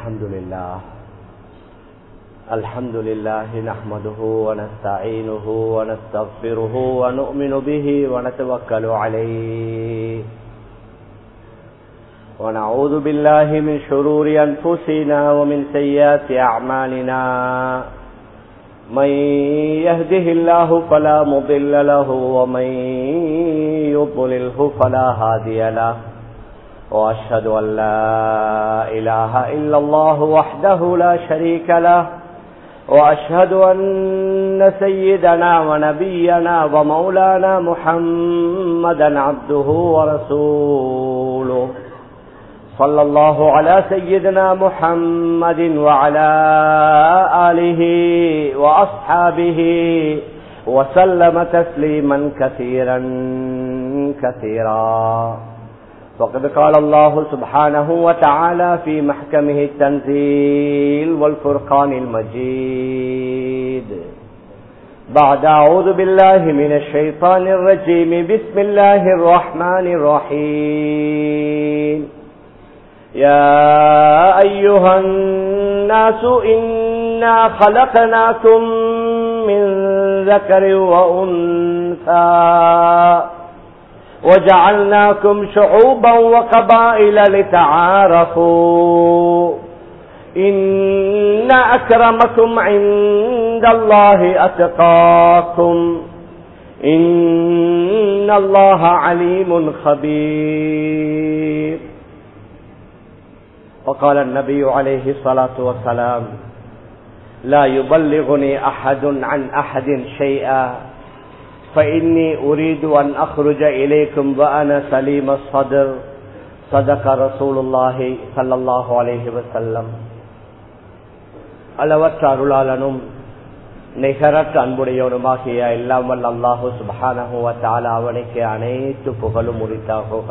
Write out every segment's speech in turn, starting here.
الحمد لله الحمد لله نحمده ونستعينه ونستغفره ونؤمن به ونتوكل عليه ونعوذ بالله من شرور أنفسنا ومن سيئات أعمالنا من يهده الله فلا مضل له ومن يضلله فلا هادي له وأشهد أن لا إله إلا الله وحده لا شريك له وأشهد أن سيدنا ونبينا ومولانا محمدا عبده ورسوله صلى الله على سيدنا محمد وعلى آله وأصحابه وسلم تسليما كثيرا كثيرا وقد قال الله سبحانه وتعالى في محكمه التنزيل والفرقان المجيد بعد أعوذ بالله من الشيطان الرجيم بسم الله الرحمن الرحيم يا أيها الناس إنا خلقناكم من ذكر وأنثى وجعلناكم شعوبا وقبائل لتعارفوا إن أكرمكم عند الله أتقاكم إن الله عليم خبير وقال النبي عليه الصلاة والسلام لا يبلغني أحد عن أحد شيئا فإني أريد أن أخرج إليكم وأنا سليم الصدر صدق رسول الله صلى الله عليه وسلم அளவற்ற அருளாளனும் நிகரற்ற அன்புடையவனுமாகிய எல்லாம் வல்ல அல்லாஹு சுபானகுவத்தால அவனுக்கு அனைத்து புகழும் உரித்தாகுக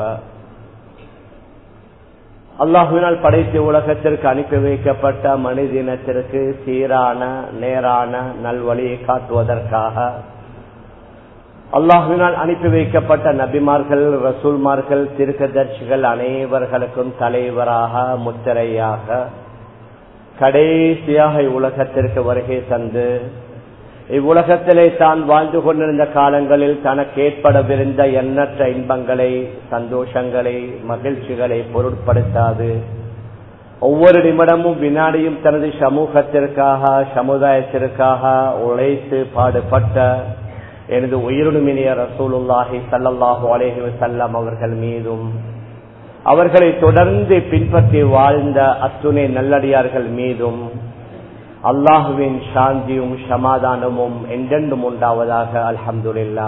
அல்லாஹுவினால் படைத்து உலகத்திற்கு அனுப்பி வைக்கப்பட்ட மனிதினத்திற்கு சீரான நேரான நல்வழியை காட்டுவதற்காக அல்லாஹுவினால் அனுப்பி வைக்கப்பட்ட நபிமார்கள் ரசூல்மார்கள் திருக்கதர்சிகள் அனைவர்களுக்கும் தலைவராக முத்திரையாக கடைசியாக இவ்வுலகத்திற்கு வருகை தந்து இவ்வுலகத்திலே தான் வாழ்ந்து கொண்டிருந்த காலங்களில் தனக்கு ஏற்படவிருந்த எண்ணற்ற இன்பங்களை சந்தோஷங்களை மகிழ்ச்சிகளை பொருட்படுத்தாது ஒவ்வொரு நிமிடமும் வினாடியும் தனது சமூகத்திற்காக சமுதாயத்திற்காக உழைத்து பாடுபட்ட எனது உயிருணுமினிய ரசூலுல்லாஹி சல்லல்லாஹு அலேஹி வசல்லம் அவர்கள் மீதும் அவர்களை தொடர்ந்து பின்பற்றி வாழ்ந்த அத்துணை நல்லடியார்கள் மீதும் அல்லாஹுவின் சாந்தியும் சமாதானமும் என்றென்றும் உண்டாவதாக அல்ஹம்துல்லா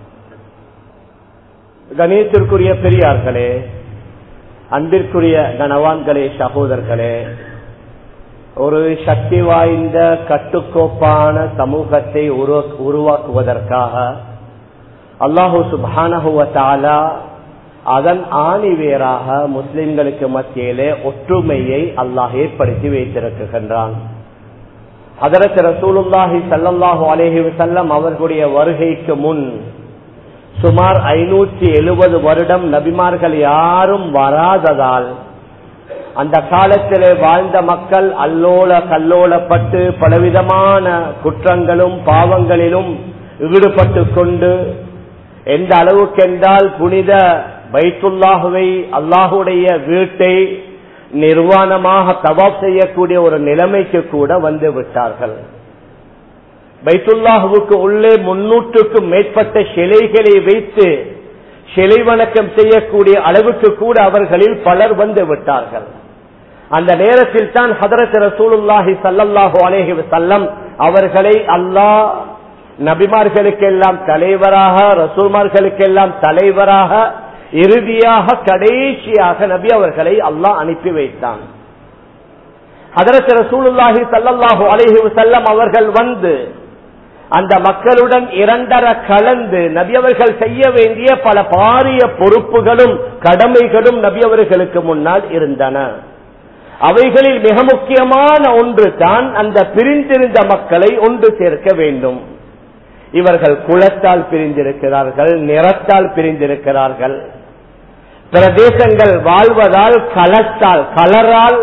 கணேத்திற்குரிய பெரியார்களே அன்பிற்குரிய கனவான்களே சகோதரர்களே ஒரு சக்தி வாய்ந்த கட்டுக்கோப்பான சமூகத்தை உருவாக்குவதற்காக அல்லாஹூ சுபானகுவத்தாலா அதன் ஆணிவேராக முஸ்லிம்களுக்கு மத்தியிலே ஒற்றுமையை அல்லாஹ் ஏற்படுத்தி வைத்திருக்கின்றான் அதற்கு ரசூலுல்லாஹி சல்லாஹூ அலேஹி வசல்லம் அவர்களுடைய வருகைக்கு முன் சுமார் ஐநூற்றி எழுபது வருடம் நபிமார்கள் யாரும் வராததால் அந்த காலத்திலே வாழ்ந்த மக்கள் அல்லோல கல்லோலப்பட்டு பலவிதமான குற்றங்களும் பாவங்களிலும் ஈடுபட்டு கொண்டு எந்த அளவுக்கென்றால் புனித பைத்துல்லாஹுவை அல்லாஹுடைய வீட்டை நிர்வாணமாக தவாப் செய்யக்கூடிய ஒரு நிலைமைக்கு கூட வந்து விட்டார்கள் பைத்துல்லாஹுவுக்கு உள்ளே முன்னூற்றுக்கும் மேற்பட்ட சிலைகளை வைத்து சிலை வணக்கம் செய்யக்கூடிய அளவுக்கு கூட அவர்களில் பலர் வந்து விட்டார்கள் அந்த நேரத்தில் தான் ஹதரத் ரசூலுல்லாஹி சல்லல்லாஹு அலேஹி வசல்லம் அவர்களை அல்லாஹ் நபிமார்களுக்கெல்லாம் தலைவராக ரசூல்மார்களுக்கெல்லாம் தலைவராக இறுதியாக கடைசியாக நபி அவர்களை அல்லாஹ் அனுப்பி வைத்தான் அதற்கு ரசூலுல்லாஹி சல்லல்லாஹு அலேஹி வசல்லம் அவர்கள் வந்து அந்த மக்களுடன் இரண்டர கலந்து நபியவர்கள் செய்ய வேண்டிய பல பாரிய பொறுப்புகளும் கடமைகளும் நபியவர்களுக்கு முன்னால் இருந்தன அவைகளில் மிக முக்கியமான ஒன்று தான் அந்த பிரிந்திருந்த மக்களை ஒன்று சேர்க்க வேண்டும் இவர்கள் குலத்தால் பிரிந்திருக்கிறார்கள் நிறத்தால் பிரிந்திருக்கிறார்கள் பிரதேசங்கள் வாழ்வதால் களத்தால் கலரால்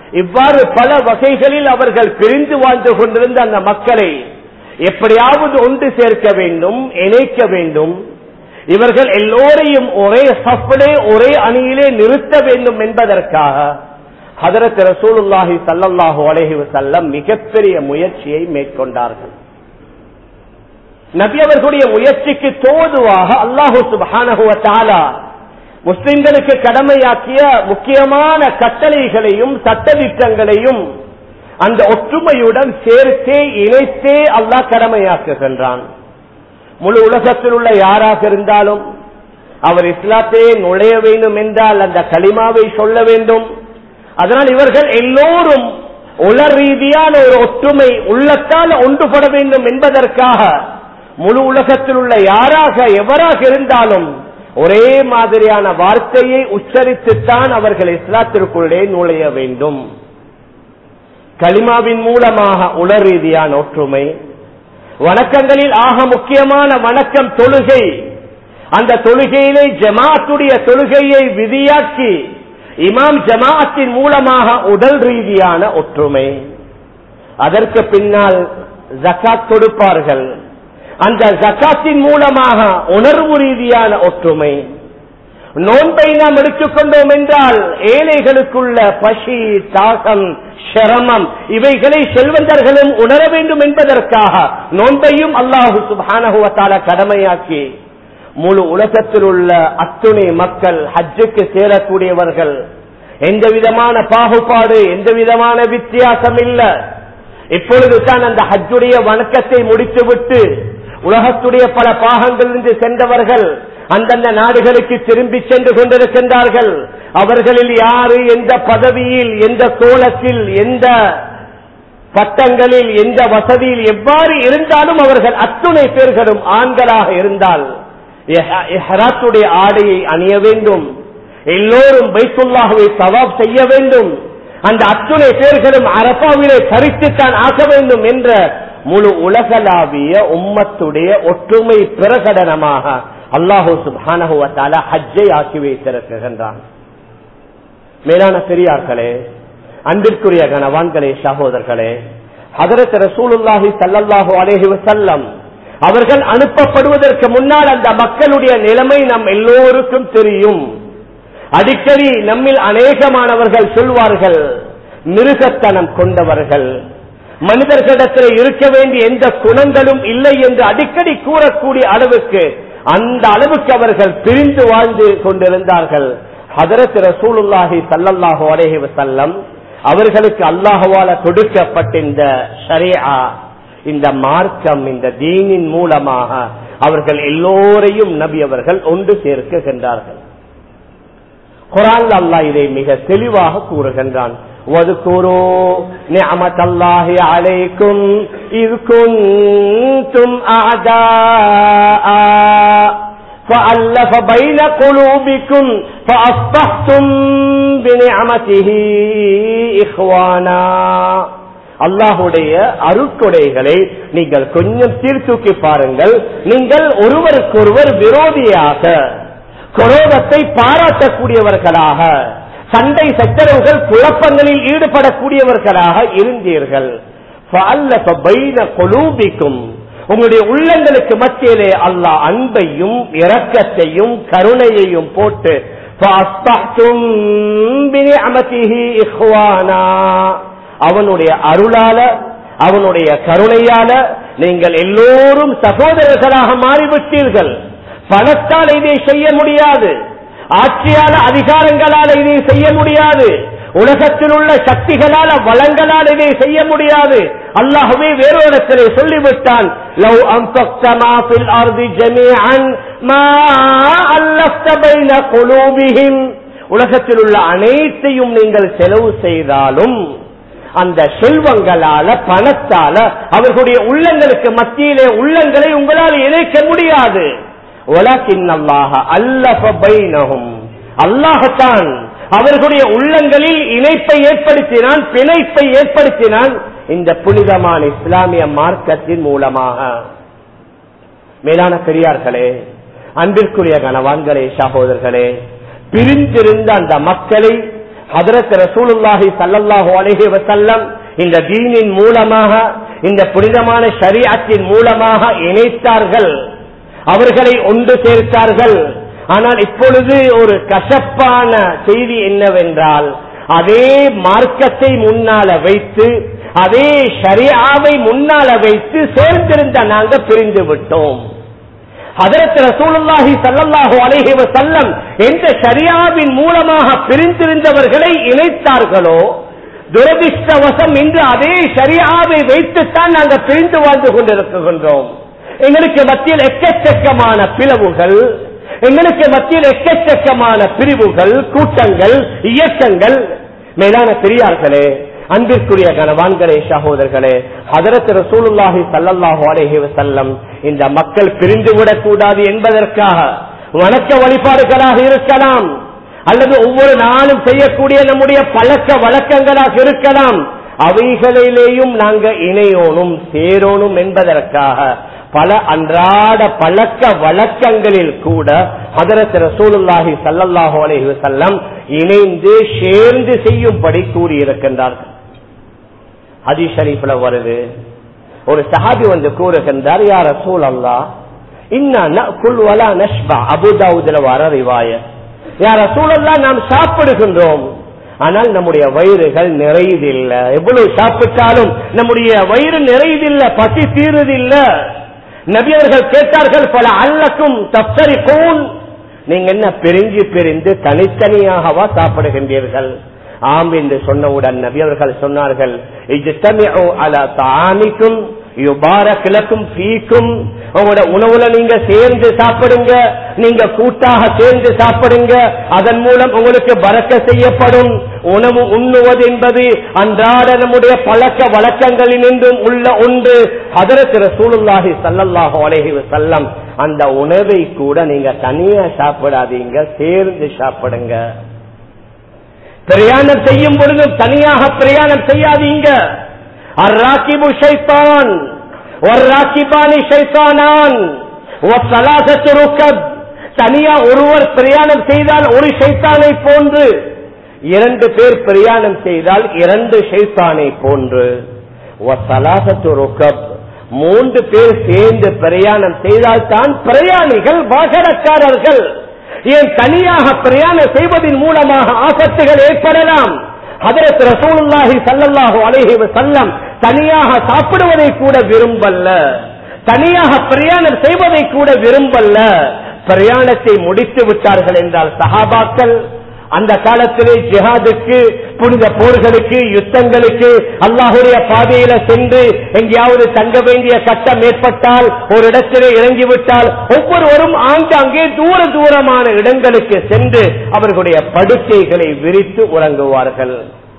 இவ்வாறு பல வகைகளில் அவர்கள் பிரிந்து வாழ்ந்து கொண்டிருந்த அந்த மக்களை எப்படியாவது ஒன்று சேர்க்க வேண்டும் இணைக்க வேண்டும் இவர்கள் எல்லோரையும் ஒரே சஃபிலே ஒரே அணியிலே நிறுத்த வேண்டும் என்பதற்காக ஹதரத் ரசூலுல்லாஹி சல்லல்லாஹு அலைஹி வஸல்லம் மிகப்பெரிய முயற்சியை மேற்கொண்டார்கள் நபி அவர்களுடைய முயற்சிக்கு தோதுவாக அல்லாஹு சுப்ஹானஹு வ தஆலா முஸ்லிம்களுக்கு கடமையாக்கிய முக்கியமான கட்டளைகளையும் சட்டதிட்டங்களையும் அந்த ஒற்றுமையுடன் சேர்த்தே இணைத்தே அல்லாஹ் கடமையாக்குகின்றான் முழு உலகத்தில் உள்ள யாராக இருந்தாலும் அவர் இஸ்லாத்தையே நுழைய வேண்டும் என்றால் அந்த களிமாவை சொல்ல வேண்டும் அதனால் இவர்கள் எல்லோரும் உலர் ரீதியான ஒரு ஒற்றுமை உள்ளத்தால் ஒன்றுபட வேண்டும் என்பதற்காக முழு உலகத்தில் உள்ள யாராக எவராக இருந்தாலும் ஒரே மாதிரியான வார்த்தையை உச்சரித்துத்தான் அவர்கள் இஸ்லாத்திற்குள்ளே நுழைய வேண்டும் களிமாவின் மூலமாக உலர் ரீதியான ஒற்றுமை வணக்கங்களில் ஆக முக்கியமான வணக்கம் தொழுகை அந்த தொழுகையிலே ஜமாத்துடைய தொழுகையை விதியாக்கி இமாம் ஜமாஅத்தின் மூலமாக உடல் ரீதியான ஒற்றுமை அதற்கு பின்னால் ஜக்காத் கொடுப்பார்கள் அந்த ஜக்காத்தின் மூலமாக உணர்வு ரீதியான ஒற்றுமை நோன்பை நாம் எடுத்துக்கொண்டோம் என்றால் ஏழைகளுக்குள்ள பசி தாகம் சிரமம் இவைகளை செல்வந்தர்களும் உணர வேண்டும் என்பதற்காக நோன்பையும் அல்லாஹு சுபானகுவத்தால கடமையாக்கி முழு உலகத்தில் உள்ள அத்துணை மக்கள் ஹஜ்ஜுக்கு சேரக்கூடியவர்கள் எந்த விதமான பாகுபாடு எந்த விதமான வித்தியாசம் இல்ல இப்பொழுது தான் அந்த ஹஜ்ஜுடைய வணக்கத்தை முடித்துவிட்டு உலகத்துடைய பல பாகங்களிலிருந்து சென்றவர்கள் அந்தந்த நாடுகளுக்கு திரும்பி சென்று கொண்டிருக்கின்றார்கள் அவர்களில் யாரு எந்த பதவியில் எந்த கோலத்தில் எந்த பட்டங்களில் எந்த வசதியில் எவ்வாறு இருந்தாலும் அவர்கள் அத்துணை பேர்களும் ஆண்களாக இருந்தால் எஹராத்துடைய ஆடையை அணிய வேண்டும் எல்லோரும் பைத்துல்லாகவே சவாப் செய்ய வேண்டும் அந்த அத்துணை பேர்களும் அரபாவிலே தரித்துத்தான் ஆக வேண்டும் என்ற முழு உலகளாவிய உம்மத்துடைய ஒற்றுமை பிரகடனமாக அல்லாஹூ சுபானகுவத்தால ஹஜ்ஜை ஆக்கி வைத்திருக்கின்றான் மேலான பெரியார்களே அன்பிற்குரிய கனவான்களே சகோதரர்களே ஹதரத் ரசூலுல்லாஹி சல்லல்லாஹு அலேஹி வசல்லம் அவர்கள் அனுப்பப்படுவதற்கு முன்னால் அந்த மக்களுடைய நிலைமை நம் எல்லோருக்கும் தெரியும் அடிக்கடி நம்மில் அநேகமானவர்கள் சொல்வார்கள் மிருகத்தனம் கொண்டவர்கள் மனிதர்களிடத்தில் இருக்க வேண்டிய எந்த குணங்களும் இல்லை என்று அடிக்கடி கூறக்கூடிய அளவுக்கு அந்த அளவுக்கு அவர்கள் பிரிந்து வாழ்ந்து கொண்டிருந்தார்கள் ஹதரத் ரசூலுல்லாஹி சல்லல்லாஹு அலேஹி வசல்லம் அவர்களுக்கு அல்லாஹுவால கொடுக்கப்பட்ட இந்த ஷரியா இந்த மார்க்கம் இந்த தீனின் மூலமாக அவர்கள் எல்லோரையும் நபி அவர்கள் ஒன்று சேர்க்கின்றார்கள் குரான் அல்லாஹ் இதை மிக தெளிவாக கூறுகின்றான் واذكروا نعمة الله عليكم إذ كنتم أعداء فألف بين قلوبكم فأصبحتم بنعمته إخوانا அல்லாஹுடைய அருட்கொடைகளை நீங்கள் கொஞ்சம் சீர்தூக்கி பாருங்கள் நீங்கள் ஒருவருக்கொருவர் விரோதியாக குரோதத்தை பாராட்டக்கூடியவர்களாக சண்டை சச்சரவுகள் குழப்பங்களில் ஈடுபடக்கூடியவர்களாக இருந்தீர்கள் கொலூபிக்கும் உங்களுடைய உள்ளங்களுக்கு மத்தியிலே அல்லாஹ் அன்பையும் இரக்கத்தையும் கருணையையும் போட்டு அவனுடைய அருளால அவனுடைய கருணையால நீங்கள் எல்லோரும் சகோதரர்களாக மாறிவிட்டீர்கள் பணத்தால் இதை செய்ய முடியாது ஆட்சியால அதிகாரங்களால் இதை செய்ய முடியாது உலகத்தில் உள்ள சக்திகளால வளங்களால் இதை செய்ய முடியாது அல்லாஹுவே வேறு இடத்திலே சொல்லிவிட்டான் லவ் அம்சக்தமா ஃபில் அர்தி ஜமீஅன் மா அல்லஃப்த பைன குலூபிஹிம் உலகத்தில் உள்ள அனைத்தையும் நீங்கள் செலவு செய்தாலும் அந்த செல்வங்களால பணத்தால அவர்களுடைய உள்ளங்களுக்கு மத்தியிலே உள்ளங்களை உங்களால் இணைக்க முடியாது அல்லாஹத்தான் அவர்களுடைய உள்ளங்களில் இணைப்பை ஏற்படுத்தினான் பிணைப்பை ஏற்படுத்தினான் இந்த புனிதமான இஸ்லாமிய மார்க்கத்தின் மூலமாக மேலான பெரியார்களே அன்பிற்குரிய கனவான்களே சகோதரர்களே பிரிந்திருந்த அந்த மக்களை ஹதரத் ரசூலுல்லாஹி ஸல்லல்லாஹு அலைஹி வஸல்லம் இந்த தீனின் மூலமாக இந்த புனிதமான ஷரீஅத்தின் மூலமாக இணைத்தார்கள் அவர்களை ஒன்று சேர்த்தார்கள் ஆனால் இப்பொழுது ஒரு கசப்பான செய்தி என்னவென்றால் அதே மார்க்கத்தை முன்னால வைத்து அதே ஷரியாவை முன்னால வைத்து சேர்ந்திருந்த நாங்க பிரிந்து விட்டோம் ஹதரத் ரசூலுல்லாஹி ஸல்லல்லாஹு அலைஹி வஸல்லம் எந்த ஷரியாவின் மூலமாக பிரிந்திருந்தவர்களை இணைத்தார்களோ துரதிஷ்டவசம் இன்று அதே ஷரியாவை வைத்துத்தான் நாங்கள் பிரிந்து வாழ்ந்து கொண்டிருக்கின்றோம் எங்களுக்கு மத்தியில் எக்கச்சக்கமான பிளவுகள் எங்களுக்கு மத்தியில் எக்கச்சக்கமான பிரிவுகள் கூட்டங்கள் இயக்கங்கள் மேலான பெரியார்களே அன்பிற்குரிய கனவான்களே சகோதரர்களே ஹதரத் ரசூலுல்லாஹி ஸல்லல்லாஹு அலைஹி வஸல்லம் இந்த மக்கள் பிரிந்து விடக்கூடாது என்பதற்காக வணக்க வழிபாடுகளாக இருக்கலாம் அல்லது ஒவ்வொரு நாளும் செய்யக்கூடிய நம்முடைய பழக்க வழக்கங்களாக இருக்கலாம் அவைகளிலேயும் நாங்க இணையோனும் சேரோனும் என்பதற்காக பல அன்றாட பழக்க வழக்கங்களில் கூட ஹதரத் ரசூலுல்லாஹி ஸல்லல்லாஹு அலைஹி வஸல்லம் இணைந்து சேர்ந்து செய்யும்படி கூறியிருக்கின்றார்கள் ஹதீஸ் ஷரீஃப்ல வருது ஒரு சஹாபி வந்து கூறுகின்றார் யார் ரசூல் அல்லா இன்னா நக்குல் வலா நஷ்பா அபுதாவுதுல வர ரிவாய யார் ரசூல் அல்லா நாம் சாப்பிடுகின்றோம் ஆனால் நம்முடைய வயிறுகள் நிறையதில்லை எவ்வளவு சாப்பிட்டாலும் நம்முடைய வயிறு நிறையதில்லை பசி தீருதில்லை நபி அவர்கள் கேட்டார்கள் பல அல்லக்கும் தப்சரி கூன் நீங்க என்ன பிரிஞ்சு பிரிந்து தனித்தனியாகவா சாப்பிடுகின்றீர்கள் ஆம் என்று சொன்னவுடன் நபி அவர்கள் சொன்னார்கள் இஜ்தமிஉ அலா தாமிக்கும் யுபாரக் லக்கும் ஃபீக்கும் உங்களோட உணவுல நீங்க சேர்ந்து சாப்பிடுங்க நீங்க கூட்டாக சேர்ந்து சாப்பிடுங்க அதன் மூலம் உங்களுக்கு பறக்க செய்யப்படும் உணவு உண்ணுவது என்பது அன்றாட நம்முடைய பழக்க வழக்கங்களினின்றும் உள்ள ஒன்று ஹதரத் ரசூலுல்லாஹி ஸல்லல்லாஹு அலைஹி வஸல்லம் அந்த உணவை கூட நீங்க தனியா சாப்பிடாதீங்க சேர்ந்து சாப்பிடுங்க பிரயாணம் செய்யும் பொழுது தனியாக பிரயாணம் செய்யாதீங்க அர்ராக்கிபு ஷைத்தான் ஒர்ராக்கிபானி ஷைத்தானான் ஒசலாசத்து ருக்கப் தனியா ஒருவர் பிரயாணம் செய்தால் ஒரு ஷைத்தானை போன்று இரண்டு பேர் பிரயாணம் செய்தால் இரண்டு ஷைத்தானை போன்று ஒசலாசத்து ருக்கப் மூன்று பேர் சேர்ந்து பிரயாணம் செய்தால் தான் பிரயாணிகள் வாகனக்காரர்கள் ஏன் தனியாக பிரயாணம் செய்வதன் மூலமாக ஆபத்துகள் ஏற்படலாம் அதற்கு ரசூலுல்லாஹி சல்லல்லாஹு அலைஹி வஸல்லம் தனியாக சாப்பிடுவதை கூட விரும்பல்ல தனியாக பிரயாணம் செய்வதை கூட விரும்பல்ல பிரயாணத்தை முடித்து விட்டார்கள் என்றால் சஹாபாக்கள் அந்த காலத்திலே ஜிஹாதுக்கு புனித போர்களுக்கு யுத்தங்களுக்கு அல்லாஹுடைய பாதையில சென்று எங்கேயாவது தங்க வேண்டிய கட்டம் ஏற்பட்டால் ஒரு இடத்திலே இறங்கிவிட்டால் ஒவ்வொருவரும் ஆங்காங்கே தூர தூரமான இடங்களுக்கு சென்று அவர்களுடைய படுக்கைகளை விரித்து உறங்குவார்கள்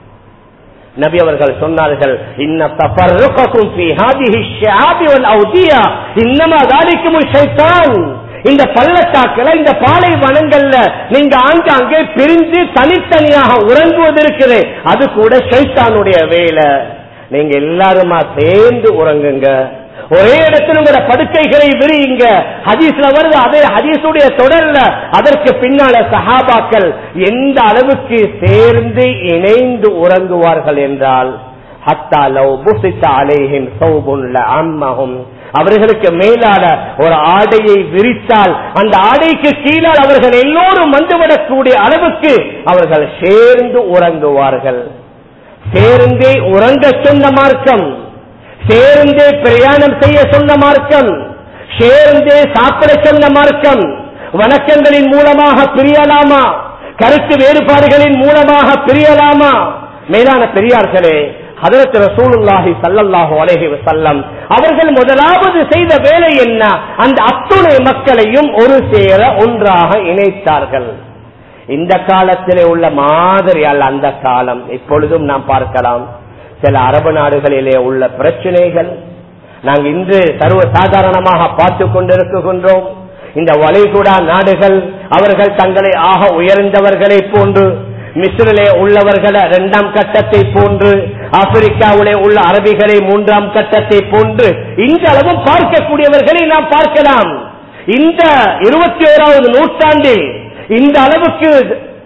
நபி அவர்கள் சொன்னார்கள் இன்ன தஃபர்ருகக்கும் ஃபீ ஹாதிஹி ஷிஆபி வல் அவ்தியா இன்னமா ذلكم ஷைத்தான் இந்த பள்ளத்தாக்களை இந்த பாலை வனங்கள்ல நீங்க ஆங்காங்கே பிரிஞ்சு தனித்தனியாக உறங்குவது இருக்குது அது கூட ஷைத்தானுடைய வேலை நீங்க எல்லாருமா சேர்ந்து உறங்குங்க ஒரே இடத்தில் உங்களோட படுக்கைகளை விரியுங்க ஹதீஸ்ல வருது அதே ஹதீஸுடைய தொடர்ல அதற்கு பின்னால சஹாபாக்கள் எந்த அளவுக்கு சேர்ந்து இணைந்து உறங்குவார்கள் என்றால் ஹத்தா லவ் புசித்த அலைஹின் சௌபுல்ல அம்மஹும் அவர்களுக்கு மேலான ஒரு ஆடையை விரித்தால் அந்த ஆடைக்கு கீழால் அவர்கள் எல்லோரும் வந்துவிடக்கூடிய அளவுக்கு அவர்கள் சேர்ந்து உறங்குவார்கள் சேர்ந்தே உறங்க சொன்ன மார்க்கம் சேர்ந்தே பிரயாணம் செய்ய சொன்ன மார்க்கம் சேர்ந்தே சாப்பிட சொன்ன மார்க்கம் வணக்கங்களின் மூலமாக பிரியலாமா கருத்து வேறுபாடுகளின் மூலமாக பிரியலாமா மேலான பெரியார்களே ஹதரத் ரசூலுல்லாஹி சல்லல்லாஹு அலைஹி வஸல்லம் அவர்கள் முதலாவது செய்த வேலை என்ன அந்த அத்துணை மக்களையும் ஒரு சேர ஒன்றாக இணைத்தார்கள் இந்த காலத்திலே உள்ள மாதிரி அல்ல அந்த காலம் இப்பொழுதும் நாம் பார்க்கலாம் சில அரபு நாடுகளிலே உள்ள பிரச்சனைகள் நாங்கள் இன்று சர்வ சாதாரணமாக பார்த்து கொண்டிருக்கின்றோம் இந்த வளைகுடா நாடுகள் அவர்கள் தங்களை ஆக உயர்ந்தவர்களை போன்று மிஸ்ரிலே உள்ளவர்களை இரண்டாம் கட்டத்தை போன்று ஆப்பிரிக்காவிலே உள்ள அரபிகளை மூன்றாம் கட்டத்தை போன்று இந்த அளவும் பார்க்கக்கூடியவர்களை நாம் பார்க்கலாம் இந்த இருபத்தி ஓராவது நூற்றாண்டில் இந்த அளவுக்கு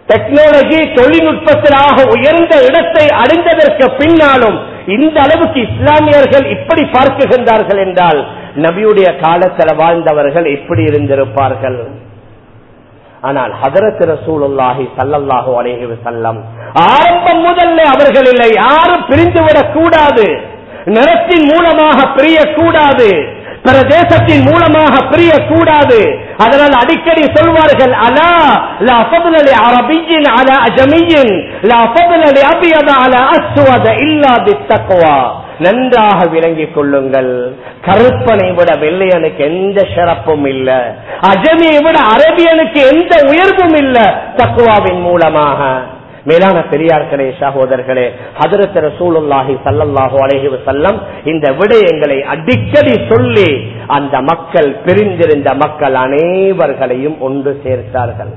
டெக்னாலஜி தொழில்நுட்பத்திலாக உயர்ந்த இடத்தை அடைந்ததற்கு பின்னாலும் இந்த அளவுக்கு இஸ்லாமியர்கள் இப்படி பார்க்குகின்றார்கள் என்றால் நபியுடைய காலத்தில் வாழ்ந்தவர்கள் எப்படி இருந்திருப்பார்கள் ஆனால் ஹதரத் ரசூலுல்லாஹி சல்லல்லாஹு அலைஹி வஸல்லம் ஆரம்பம் முதல்ல அவர்களில் யாரும் பிரிந்துவிடக் கூடாது நிறத்தின் மூலமாக பிரியக்கூடாது பிரதேசத்தின் மூலமாக பிரியக்கூடாது அதனால் அடிக்கடி சொல்வார்கள் அலா லா ஃபضل لعربي على أجمي لا فضل لأبيض على أسود إلا بالتقوى நன்றாக விளங்கிக் கொள்ளுங்கள் கருப்பனை விட வெள்ளையனுக்கு எந்த சிறப்பும் இல்ல அஜமியை விட அரபியனுக்கு எந்த உயர்வும் இல்ல தக்குவாவின் மூலமாக மேலான பெரியார்களே சகோதரர்களே ஹதரத் ரசூலுல்லாஹி சல்லல்லாஹு அலைஹி வஸல்லம் இந்த விடயங்களை அடிக்கடி சொல்லி அந்த மக்கள் பிரிந்திருந்த மக்கள் அனைவர்களையும் ஒன்று சேர்த்தார்கள்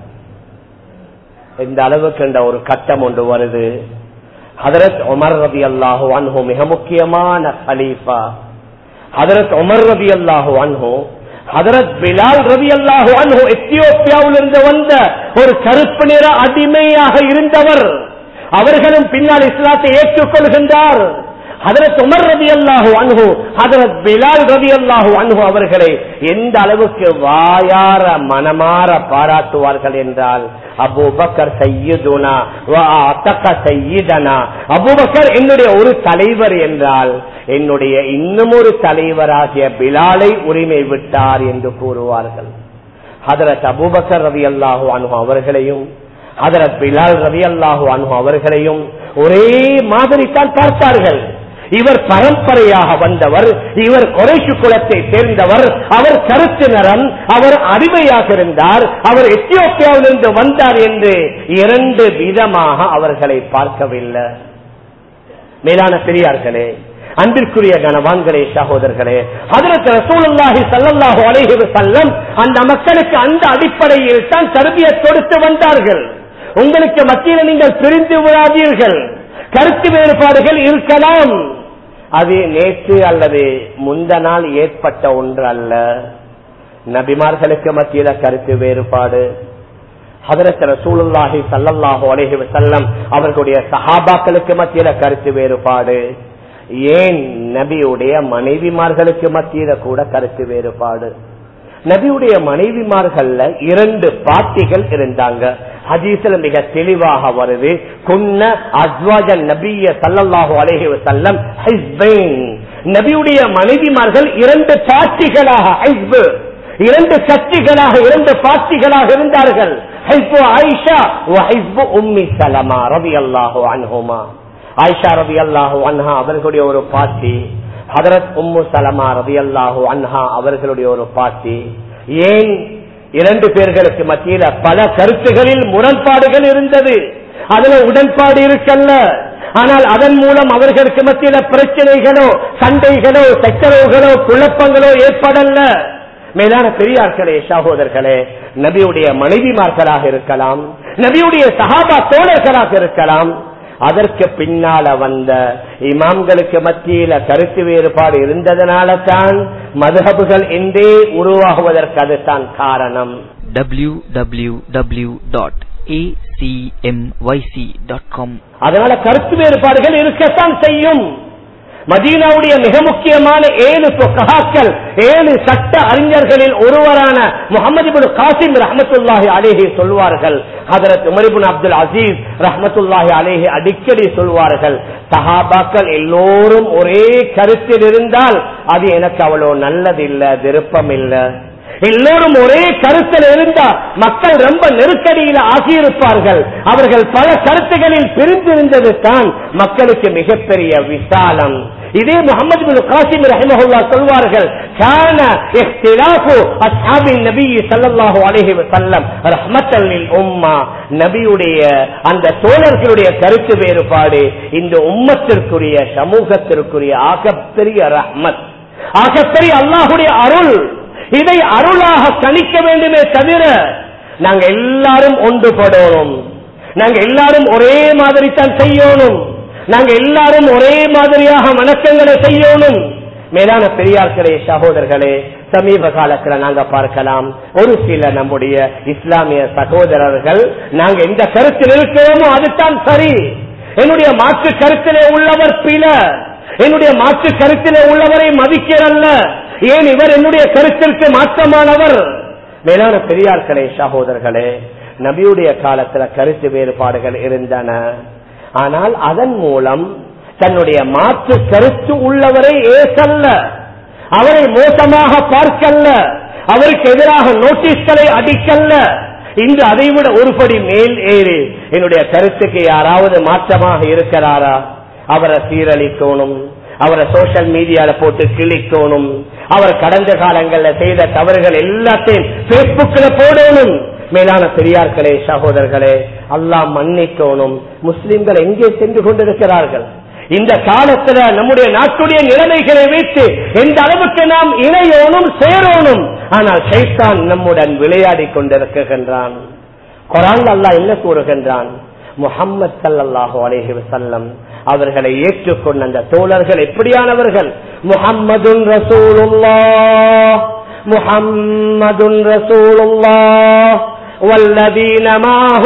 இந்த அளவுக்கு என்ற ஒரு கட்டம் ஒன்று வருது ஹதரத் உமர் ரபி அல்லாஹு அன்ஹு மிக முக்கியமான ஹலீஃபா ஹதரத் உமர் ரபி அல்லாஹு அன்ஹு ஹதரத் பிலால் ரவி அல்லாஹு அன்ஹு எத்தியோப்பியாவிலிருந்து வந்த ஒரு கருப்பு நிற அடிமையாக இருந்தவர் அவர்களும் பின்னால் இஸ்லாத்தை ஏற்றுக்கொள்கின்றார் ஹதரத் உமர் ரவி அல்லாஹு அன்ஹு ஹதரத் பிலால் ரவி அல்லாஹு அன்ஹு அவர்களை எந்த அளவுக்கு வாயார மனமாற பாராட்டுவார்கள் என்றால் அபூபக்கர் சையதுனா சையீதனா அபூபக்கர் என்னுடைய ஒரு தலைவர் என்றால் என்னுடைய இன்னும் ஒரு தலைவராகிய பிலாலை உரிமை விட்டார் என்று கூறுவார்கள் ஹதரத் அபூபக்கர் ரவி அல்லாஹு அனு அவர்களையும் ஹதரத் பிலால் ரவி அல்லாஹு அனு அவர்களையும் ஒரே மாதிரி தான் பார்த்தார்கள் இவர் பரம்பரையாக வந்தவர் இவர் குறைசு குலத்தை சேர்ந்தவர் அவர் கருத்து நிறம் அவர் அடிமையாக இருந்தார் அவர் எத்தியோப்பியாவிலிருந்து வந்தார் என்று இரண்டு விதமாக அவர்களை பார்க்கவில்லை மேலான பெரியார்களே அன்பிற்குரிய கனவான்களே சகோதரர்களே அதற்கு ரசூலுல்லாஹி சல்லல்லாஹு அலைஹி வஸல்லம் அந்த மக்களுக்கு அந்த அடிப்படையில் தான் தர்பிய கொடுத்து வந்தார்கள் உங்களுக்கு மத்தியில் நீங்கள் பிரிந்து விடாதீர்கள் கருத்து வேறுபாடுகள் இருக்கலாம் அது நேற்று அல்லது முந்த நாள் ஏற்பட்ட ஒன்று அல்ல நபிமார்களுக்கு மத்தியில கருத்து வேறுபாடு ஹதரத் ரசூலுல்லாஹி சல்லல்லாஹு அலைஹி வஸல்லம் அவர்களுடைய சஹாபாக்களுக்கு மத்தியில கருத்து வேறுபாடு ஏன் நபியுடைய மனைவிமார்களுக்கு மத்தியில கூட கருத்து வேறுபாடு நபியுடைய மனைவிமார்கள்ல இரண்டு பாட்டிகள் இருந்தாங்க ஹதீஸ்ல மிக தெளிவாக வருது குன்ன அஸ்வாஜ நபிய சல்லல்லாஹு அலைஹி வஸல்லம் ஹிஸ்பைன் நபியுடைய மனைவிமார்கள் இரண்டு பாட்டிகளாக ஹிஸ்பு இரண்டு சக்திகளாக இரண்டு பாட்டிகளாக இருந்தார்கள் ஹிஸ்பு ஆயிஷா ஹிஸ்பு உம்மி சலமா ரவி அல்லாஹு அன்ஹுமா ஆயிஷா ரவி அல்லாஹு அன்ஹா அவர்களுடைய ஒரு பாட்டி ஹதரத் உம்மு சலமா ரவி அல்லாஹு அன்ஹா அவர்களுடைய ஒரு பாட்டி ஏன் இரண்டு பேர்களுக்கு மத்தியில பல கருத்துகளில் முரண்பாடுகள் இருந்தது அதுல உடன்பாடு இருக்கல்ல ஆனால் அதன் மூலம் அவர்களுக்கு மத்தியில பிரச்சனைகளோ சண்டைகளோ சச்சரவுகளோ குழப்பங்களோ ஏற்படல மேலான பெரியார்களே சகோதரர்களே நபியுடைய மனைவிமார்களாக இருக்கலாம் நபியுடைய சகாபா தோழர்களாக இருக்கலாம் அதற்கு பின்னால வந்த இமாம்களுக்கு மத்தியில கருத்து வேறுபாடு இருந்ததனால தான் மதுஹபுகள் என்றே உருவாகுவதற்கு அதுதான் காரணம் www.acmyc.com அதனால கருத்து வேறுபாடுகள் இருக்கத்தான் செய்யும் மதீனாவுடைய மிக முக்கியமான ஏழு பொக்கஹாக்கள் ஏழு சட்ட அறிஞர்களில் ஒருவரான முகமது இப்னு காசிம் ரஹமத்துல்லாஹி அலேஹி சொல்வார்கள் ஹதரத் உமரிபுன் அப்துல் அசீஸ் ரஹமத்துல்லாஹி அலேஹி அடிக்கடி சொல்வார்கள் சஹாபாக்கள் எல்லோரும் ஒரே கருத்தில் இருந்தால் அது எனக்கு அவ்வளவு நல்லதில்லை விருப்பம் இல்லை எல்லோரும் ஒரே கருத்தில் இருந்தா மக்கள் ரொம்ப நெருக்கடியில் ஆகியிருப்பார்கள் அவர்கள் பல கருத்துகளில் பிரிந்திருந்தது தான் மக்களுக்கு மிகப்பெரிய விசாலம் இதே முகமது பின் காசிம் ரஹிமஹுல்லா சொல்வார்கள் கான இஹ்திலாஃபு அஸ்ஹாபின் நபி ஸல்லல்லாஹு அலைஹி வஸல்லம் ரஹ்மத்தல் லில் உம்மா நபியுடைய அந்த தோழர்களுடைய கருத்து வேறுபாடு இந்த உம்மத்திற்குரிய சமூகத்திற்குரிய ஆகப்பெரிய ரஹ்மத் ஆகப்பெரிய அல்லாஹ்வுடைய அருள் இதை அருளாக கணிக்க வேண்டுமே தவிர நாங்க எல்லாரும் ஒன்றுபடணும் நாங்க எல்லாரும் ஒரே மாதிரி தான் செய்யணும் நாங்க எல்லாரும் ஒரே மாதிரியாக வணக்கங்களை செய்யணும் மேலான பெரியார்களே சகோதரர்களே சமீப காலத்துல நாங்க பார்க்கலாம் ஒரு சில நம்முடைய இஸ்லாமிய சகோதரர்கள் நாங்க எந்த கருத்தில் இருக்கிறோமோ அதுதான் சரி என்னுடைய மாற்று கருத்திலே உள்ளவர் பில என்னுடைய மாற்று கருத்திலே உள்ளவரை மதிக்கிறல்ல ஏன் இவர் என்னுடைய கருத்திற்கு மாற்றமானவர் மேலான பெரியார்களே சகோதரர்களே நபியுடைய காலத்துல கருத்து வேறுபாடுகள் இருந்தன ஆனால் அதன் மூலம் தன்னுடைய மாற்று கருத்து உள்ளவரை ஏசல்ல அவரை மோசமாக பார்க்கல்ல அவருக்கு எதிராக நோட்டீஸ்களை அடிக்கல்ல இன்று அதைவிட ஒருபடி மேல் ஏறி என்னுடைய கருத்துக்கு யாராவது மாற்றமாக இருக்கிறாரா அவரை சீரழிக்கணும் அவரை சோசியல் மீடியால போட்டு கிழிக்கணும் அவர் கடந்த காலங்கள்ல செய்த தவறுகள் எல்லாத்தையும் பேஸ்புக்ல போடணும் மேலான பெரியார்களே சகோதரர்களே அல்லாஹ் மன்னிக்கணும் முஸ்லிம்கள் எங்கே சென்று கொண்டிருக்கிறார்கள் இந்த காலத்துல நம்முடைய நாட்டுடைய நிலைமைகளை வைத்து எந்த அளவுக்கு நாம் இணையோனும் சேரோனும் ஆனால் சைத்தான் நம்முடன் விளையாடி கொண்டிருக்கின்றான் குரான் அல்லாஹ் என்ன கூறுகின்றான் முகம்மது சல்லாஹூ அலேஹி வசல்லம் அவர்களை ஏற்றுக்கொண்ட அந்த தோழர்கள் எப்படியானவர்கள் முகம்மதுன் ரசூலுல்லா முகம்மதுன் ரசூலுல்லா والذين معه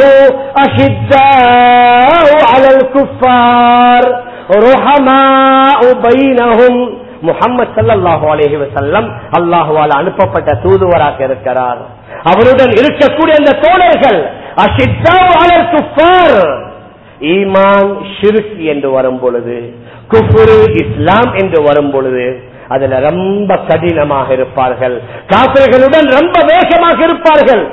أشداء على الكفار رحماء بينهم முகமது சல்லாஹூ அலேஹி வசல்லம் அல்லாஹுவால் அனுப்பப்பட்ட தூதுவராக இருக்கிறார் அவருடன் இருக்கக்கூடிய அந்த தோழர்கள் குஃபார் ஈமான் ஷிர்க் என்று வரும் பொழுது குஃபுரு இஸ்லாம் என்று வரும் பொழுது அதுல ரொம்ப கடினமாக இருப்பார்கள் காப்பிர்களுடன் ரொம்ப வேகமாக இருப்பார்கள்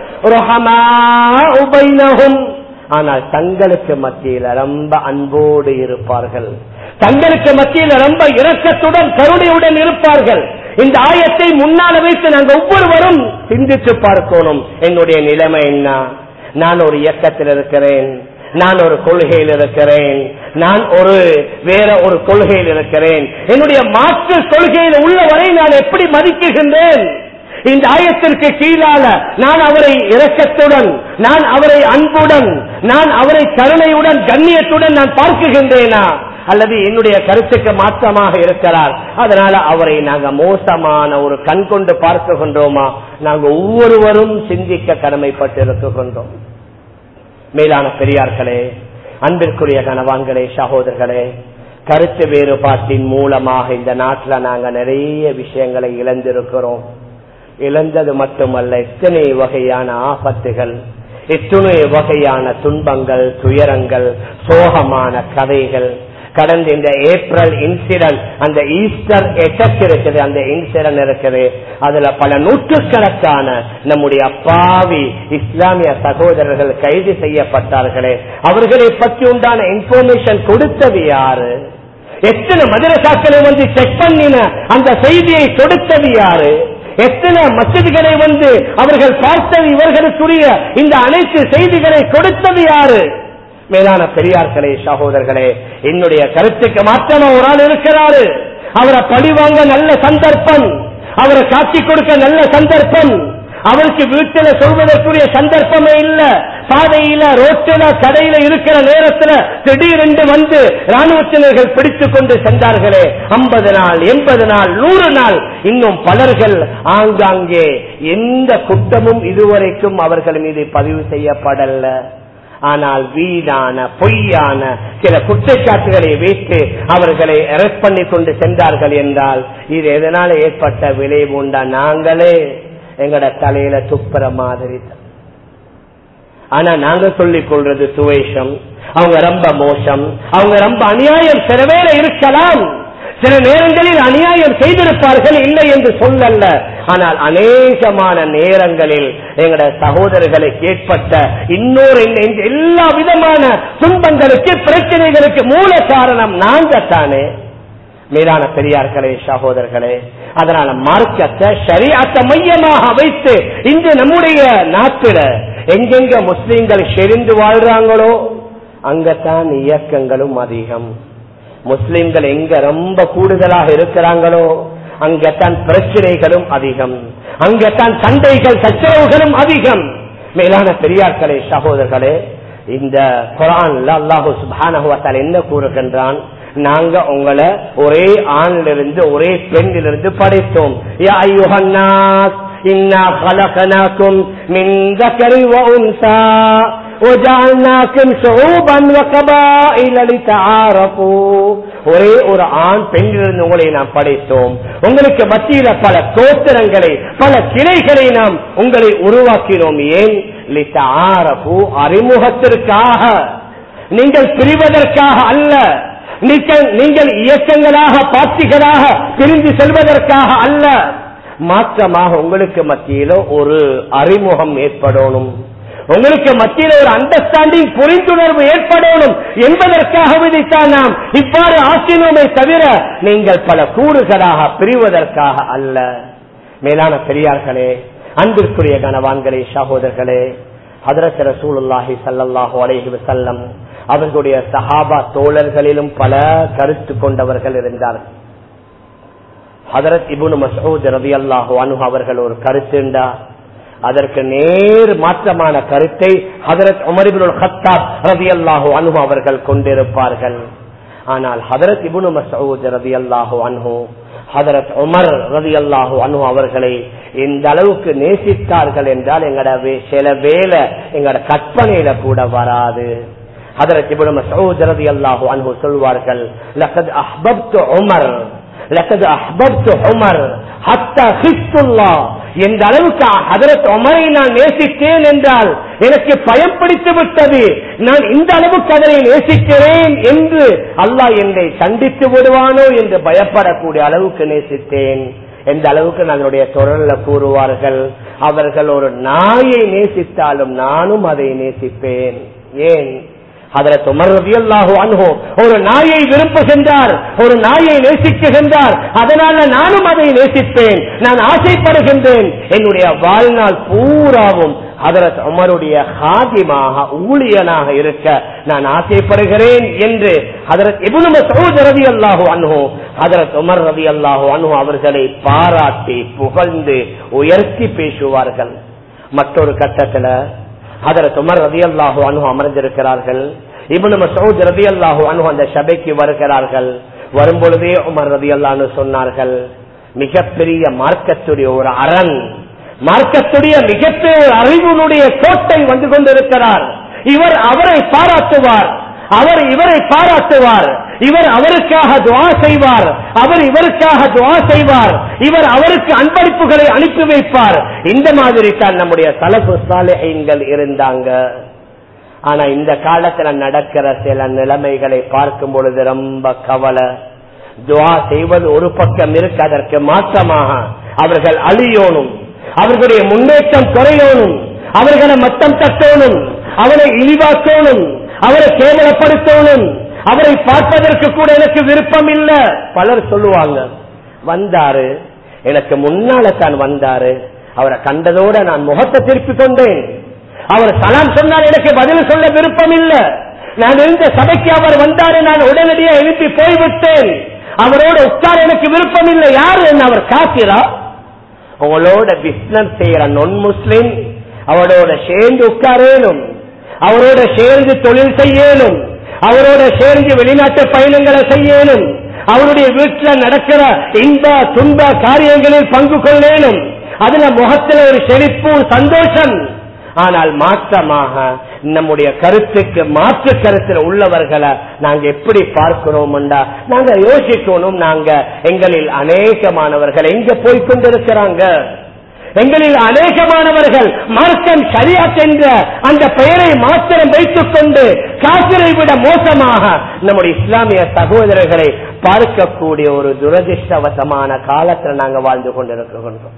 ஆனால் தங்களுக்கு மத்தியில ரொம்ப அன்போடு இருப்பார்கள் தங்களுக்கு மத்தியில் ரொம்ப இரக்கத்துடன் கருணையுடன் இருப்பார்கள் இந்த ஆயத்தை முன்னால வைத்து நாங்கள் ஒவ்வொருவரும் சிந்தித்து பார்க்கணும் என்னுடைய நிலைமை என்ன நான் ஒரு இயக்கத்தில் இருக்கிறேன் நான் ஒரு கொள்கையில் இருக்கிறேன் நான் ஒரு வேற ஒரு கொள்கையில் இருக்கிறேன் என்னுடைய மாற்று கொள்கையில் உள்ளவரை நான் எப்படி மதிக்குகின்றேன் இந்த ஆயத்திற்கு கீழால நான் அவரை இரக்கத்துடன் நான் அவரை அன்புடன் நான் அவரை கருணையுடன் கண்ணியத்துடன் நான் பார்க்குகின்றேனா அல்லது என்னுடைய கருத்துக்கு மாற்றமாக இருக்கிறார் அதனால அவரை நாங்க மோசமான ஒரு கண் கொண்டு பார்க்குகின்றோமா நாங்க ஒவ்வொருவரும் சிந்திக்க கடமைப்பட்டு இருக்கின்றோம் மேலான பெரியார்களே அன்பிற்குரிய கனவான்களே சகோதரர்களே கருத்து வேறுபாட்டின் மூலமாக இந்த நாட்டில் நாங்க நிறைய விஷயங்களை இழந்திருக்கிறோம் இழந்தது மட்டுமல்ல எத்தனை வகையான ஆபத்துகள் எத்தனை வகையான துன்பங்கள் துயரங்கள் சோகமான கதைகள் கடந்த இந்த ஏப்ரல் இன்சிடென்ட் அந்த ஈஸ்டர் எஃபெக்ட் இருக்குது அந்த இன்சிடென்ட் இருக்குது அதுல பல நூற்றுக்கணக்கான நம்முடைய அப்பாவி இஸ்லாமிய சகோதரர்கள் கைது செய்யப்பட்டார்களே அவர்களை பற்றி உண்டான இன்ஃபர்மேஷன் கொடுத்தது யாரு எத்தனை மதரசாக்களை வந்து செக் பண்ணின அந்த செய்தியை கொடுத்தது யாரு எத்தனை மசிதிகளை வந்து அவர்கள் பார்த்தது இவர்களுக்குரிய இந்த அனைத்து செய்திகளை கொடுத்தது யாரு மேலான பெரியார்களே சகோதரர்களே என்னுடைய கருத்துக்கு மாற்றமா ஒரு ஆள் இருக்கிறாரு அவரை பழிவாங்க நல்ல சந்தர்ப்பம் அவரை காட்டி கொடுக்க நல்ல சந்தர்ப்பம் அவருக்கு வீட்டில சொல்வதற்குரிய சந்தர்ப்பமே இல்ல பாதையில ரோட்டில கடையில இருக்கிற நேரத்துல திடீரென்று வந்து ராணுவத்தினர்கள் பிடித்துக் கொண்டு சென்றார்களே ஐம்பது நாள் எண்பது நாள் நூறு நாள் இன்னும் பலர்கள் ஆங்காங்கே எந்த குற்றமும் இதுவரைக்கும் அவர்கள் மீது பதிவு செய்யப்படல ஆனால் வீணான பொய்யான சில குற்றச்சாட்டுகளை வைத்து அவர்களை அரெஸ்ட் பண்ணி கொண்டு சென்றார்கள் என்றால் இது எதனால ஏற்பட்ட விளைவு உண்டா நாங்களே எங்கட தலையில துப்புற மாதிரி ஆனா நாங்க சொல்லிக் கொள்றது துவேஷம் அவங்க ரொம்ப மோசம் அவங்க ரொம்ப அநியாயம் சில வேலை இருக்கலாம் சில நேரங்களில் அநியாயம் செய்திருப்பார்கள் இல்லை என்று சொல்லல்ல ஆனால் அநேகமான நேரங்களில் எங்கட சகோதரர்களுக்கு ஏற்பட்ட இன்னொரு எல்லா விதமான துன்பங்களுக்கு பிரச்சனைகளுக்கு மூல காரணம் நாங்க தானே மேலான பெரியார்களே சகோதரர்களே அதனால மார்க்கத்தை சரியாத்த மையமாக வைத்து இன்று நம்முடைய நாட்டில எங்கெங்க முஸ்லீம்கள் செறிந்து வாழ்றாங்களோ அங்கத்தான் இயக்கங்களும் அதிகம் முஸ்லிம்கள் எங்க ரொம்ப கூடுதலாக இருக்கிறாங்களோ அங்கத்தான் பிரச்சனைகளும் அதிகம் அங்கத்தான் சண்டைகள் சச்சரவுகளும் அதிகம் மேலான பெரியார்களே சகோதரர்களே இந்த குரான்ல அல்லாஹு சுபானகுவத்தால் என்ன கூறுகின்றான் நாங்க உங்களை ஒரே ஆணிலிருந்து ஒரே பெண்ணிலிருந்து படைத்தோம் யா அய்யுஹன்னாஸ் இன்னா خلقناكم من ذكر وانثى وجعلناكم شعوبا وقبائل لتعارفوا ஒரே ஒரு ஆண் பெண்ணிலிருந்து உங்களை நாம் படைத்தோம் உங்களுக்கு மத்தியில பல கோத்திரங்களை பல கிளைகளை நாம் உங்களை உருவாக்கினோம் ஏன் லித்தாரபு அறிமுகத்திற்காக நீங்கள் பிரிவதற்காக அல்ல நீங்கள் நீங்கள் இயக்கங்களாக பாட்சிகளாக பிரிந்து செல்வதற்காக அல்ல மாற்றமாக உங்களுக்கு மத்தியில ஒரு அறிமுகம் ஏற்படணும் உங்களுக்கு மத்தியில் ஒரு அண்டர்ஸ்டாண்டிங் புரிந்துணர்வு ஏற்படணும் என்பதற்காக தான் நாம் இவ்வாறு ஆக்கினோமே தவிர நீங்கள் பல கூறுகளாக பிரிவதற்காக அல்ல மேலான பெரியார்களே அன்பிற்குரிய கனவான்களே சகோதரர்களே ஹதரத் ரசூலுல்லாஹி ஸல்லல்லாஹு அலைஹி வஸல்லம் அவர்களுடைய சஹாபா தோழர்களிலும் பல கருத்து கொண்டவர்கள் இருந்தார்கள் ஹதரத் இபுனு மசூத் ரலியல்லாஹு அன்ஹு அவர்கள் ஒரு கருத்துண்டா அதற்கு நேர் மாற்றமான கருத்தை ஹதரத் உமரிபுல் ஹத்தாப் ரதியல்லாஹு அன்ஹு அவர்கள் கொண்டிருப்பார்கள் ஆனால் ஹதரத் இபுனு மசூத் ரதியல்லாஹு அன்ஹு ஹதரத் உமர் ரதியல்லாஹு அன்ஹு அவர்களை இந்த அளவுக்கு நேசித்தார்கள் என்றால் எங்கட வே- சில வேலை எங்கட கற்பனையில கூட வராது ஹதரத் இபுனு மசூத் ரதியல்லாஹு அன்ஹு சொல்வார்கள் லக்கத் அஹ்பப்து உமர் லக்கது அஹ்பப்து உமர் ஹத்தா ஹிஸ்துல்லாஹ் எந்த அளவுக்கு ஹதரத் உமரை நான் நேசித்தேன் என்றால் எனக்கு பயம் பிடித்து விட்டது நான் இந்த அளவுக்கு அதனை நேசிக்கிறேன் என்று அல்லாஹ் என்னை சண்டித்து விடுவானோ என்று பயப்படக்கூடிய அளவுக்கு நேசித்தேன் எந்த அளவுக்கு நம்மளுடைய தொடர்ல கூறுவார்கள் அவர்கள் ஒரு நாயை நேசித்தாலும் நானும் அதை நேசிப்பேன் ஏன் அதற்கு உமர் ரலியல்லாஹு அன்ஹு ஒரு நாயை விரும்புகின்றார் ஒரு நாயை நேசிக்குகின்றார் அதனால நானும் அதை நேசிப்பேன் நான் ஆசைப்படுகின்றேன் என்னுடைய வாழ்நாள் பூராவும் ஹதரத் உமருடைய ஹாதிமாக ஊழியனாக இருக்க நான் ஆசைப்படுகிறேன் என்று ஹதரத் இப்னு மஸ்ஊத் ரலியல்லாஹு அன்ஹு ஹதரத் உமர் ரலியல்லாஹு அன்ஹு அவர்களை பாராட்டி புகழ்ந்து உயர்த்தி பேசுவார்கள் மற்றொரு கட்டத்துல ஹதரத் உமர் ரதியல்லாஹு அன்ஹு அமர்ந்திருக்கிறார்கள் இப்னு மசூத் ரதியல்லாஹு அன்ஹு அந்த சபைக்கு வருகிறார்கள் வரும்பொழுதே உமர் ரதியல்லான்னு சொன்னார்கள் மிகப்பெரிய மார்க்கத்துடைய ஒரு அரண் மார்க்கத்துடைய மிகப்பெரிய ஒரு அறிவினுடைய கோட்டை வந்து கொண்டிருக்கிறார் இவர் அவரை பாராட்டுவார் அவர் இவரை பாராட்டுவார் இவர் அவருக்காக துவா செய்வார் அவர் இவருக்காக துவா செய்வார் இவர் அவருக்கு அன்பளிப்புகளை அனுப்பி வைப்பார் இந்த மாதிரி தான் நம்முடைய தலப்பு சாலைகள் இருந்தாங்க ஆனா இந்த காலத்துல நடக்கிற சில நிலைமைகளை பார்க்கும் பொழுது ரொம்ப கவலை துவா செய்வது ஒரு பக்கம் இருக்கு அதற்கு மாற்றமாக அவர்கள் அழியோனும் அவர்களுடைய முன்னேற்றம் குறையோனும் அவர்களை மட்டம் தட்டோனும் அவரை இழிவாக்கோனும் அவரை கேவலப்படுத்தணும் அவரை பார்ப்பதற்கு கூட எனக்கு விருப்பம் இல்ல பலர் சொல்லுவாங்க வந்தாரு எனக்கு முன்னால தான் வந்தாரு அவரை கண்டதோட நான் முகத்தை திருப்பி கொண்டேன் அவர் சலாம் சொன்னால் எனக்கு பதில் சொல்ல விருப்பம் இல்ல நான் இருந்த சபைக்கு அவர் வந்தாரு நான் உடனடியாக எழுப்பி போய்விட்டேன் அவரோட உட்கார எனக்கு விருப்பம் இல்லை யாரு என்ன அவர் காத்திரா உங்களோட பிசினஸ் செய்யற நொன் முஸ்லிம் அவரோட சேர்ந்து உட்காரேனும் அவரோட சேர்ந்து தொழில் செய்யணும் அவரோட சேர்ந்து வெளிநாட்டு பயணங்களை செய்யணும் அவருடைய வீட்டில் நடக்கிற இன்ப துன்ப காரியங்களில் பங்கு கொள்ளேனும் அதுல முகத்துல ஒரு செழிப்பு சந்தோஷம் ஆனால் மாற்றமாக நம்முடைய கருத்துக்கு மாற்று கருத்தில் உள்ளவர்களை நாங்க எப்படி பார்க்கிறோம் நாங்க யோசிக்கணும் நாங்க எங்களில் அநேகமானவர்கள் எங்க போய் கொண்டிருக்கிறாங்க எங்களில் அநேகமானவர்கள் மார்க்கம் சரியாத் என்ற அந்த பெயரை மாத்திரம் வைத்துக் கொண்டு காசிரை விட மோசமாக நம்முடைய இஸ்லாமிய சகோதரர்களை பார்க்கக்கூடிய ஒரு துரதிருஷ்டவசமான காலத்தில் நாங்கள் வாழ்ந்து கொண்டிருக்கின்றோம்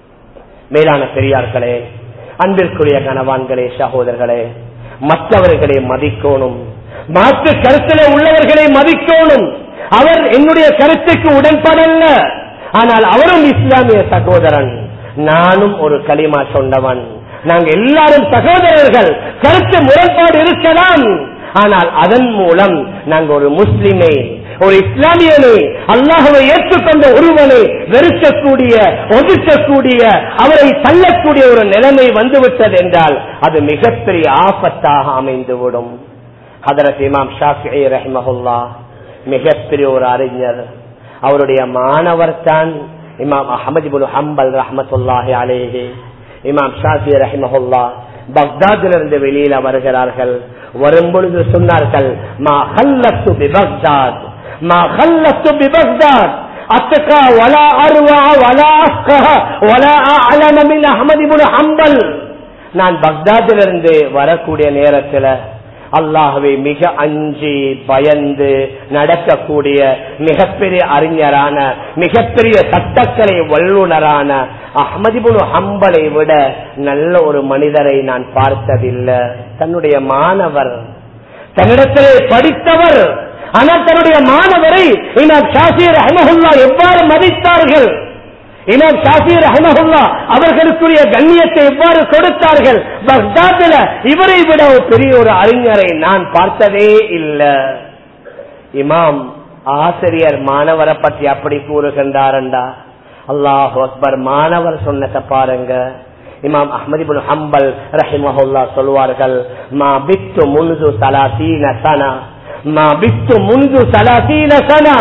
மேலான பெரியார்களே அன்பிற்குரிய கனவான்களே சகோதரர்களே மற்றவர்களை மதிக்கணும் மாற்று கருத்திலே உள்ளவர்களை மதிக்கணும் அவர் என்னுடைய கருத்துக்கு உடன்படல்ல ஆனால் அவரும் இஸ்லாமிய சகோதரன் நானும் ஒரு களிமா சொன்னவன் நாங்க எல்லாரும் சகோதரர்கள் கருத்து முரண்பாடு இருக்கலாம் ஆனால் அதன் மூலம் நாங்க ஒரு முஸ்லிமை ஒரு இஸ்லாமியனை அல்லாஹுவை ஏற்றுக்கொண்ட ஒருவனை வெறுக்கக்கூடிய ஒதுக்கக்கூடிய அவரை தள்ளக்கூடிய ஒரு நிலைமை வந்துவிட்டது என்றால் அது மிகப்பெரிய ஆபத்தாக அமைந்துவிடும் ஹதரத் இமாம் ஷாஃபி ரஹ்மஹுல்லா மிகப்பெரிய ஒரு அறிஞர் அவருடைய மாணவர் தான் இமாம் அஹமது புல் ஹம்பல் ரஹமத்துல்லாஹி அலேஹி இமாம் ஷாஃபி ரஹிமஹுல்லா பக்தாதிலிருந்து வெளியில வருகிறார்கள் வரும் பொழுது சொன்னார்கள் மா ஹல்லத்து பி பக்தாத் மா ஹல்லத்து பி பக்தாத் அத்தகா வலா அருவா வலா அஸ்கஹ வலா அலம மின் அஹமது புல் ஹம்பல் நான் பக்தாதிலிருந்து வரக்கூடிய நேரத்துல அல்லாஹுவை மிக அஞ்சி பயந்து நடக்கக்கூடிய மிகப்பெரிய அறிஞரான மிகப்பெரிய சட்டக்கலை வல்லுனரான அஹமதிபுல் ஹம்பலை விட நல்ல ஒரு மனிதரை நான் பார்த்ததில்லை தன்னுடைய மாணவர் தன்னிடத்திலே படித்தவர் ஆனால் தன்னுடைய மாணவரை இமாம் ஷாசிர் அஹமஹுல்லா எவ்வாறு மதித்தார்கள் இமாம் ஷாஃபி ரஹமஹுல்லா அவர்களுக்குரிய கண்ணியத்தை எவ்வாறு கொடுத்தார்கள் பக்தாத்துல இவரை விட ஒரு பெரிய ஒரு அறிஞரை நான் பார்த்ததே இல்லை இமாம் ஆசிரியர் மாணவரை பற்றி அப்படி கூறுகின்றாரண்டா அல்லாஹ் அக்பர் மாணவர் சொன்னதை பாருங்க இமாம் அஹமதிபுல் ஹம்பல் ரஹிமஹுல்லா சொல்வார்கள் மா பித்து முன்து சலாசீன சனா மா பித்து முன்து சலாசீன சனா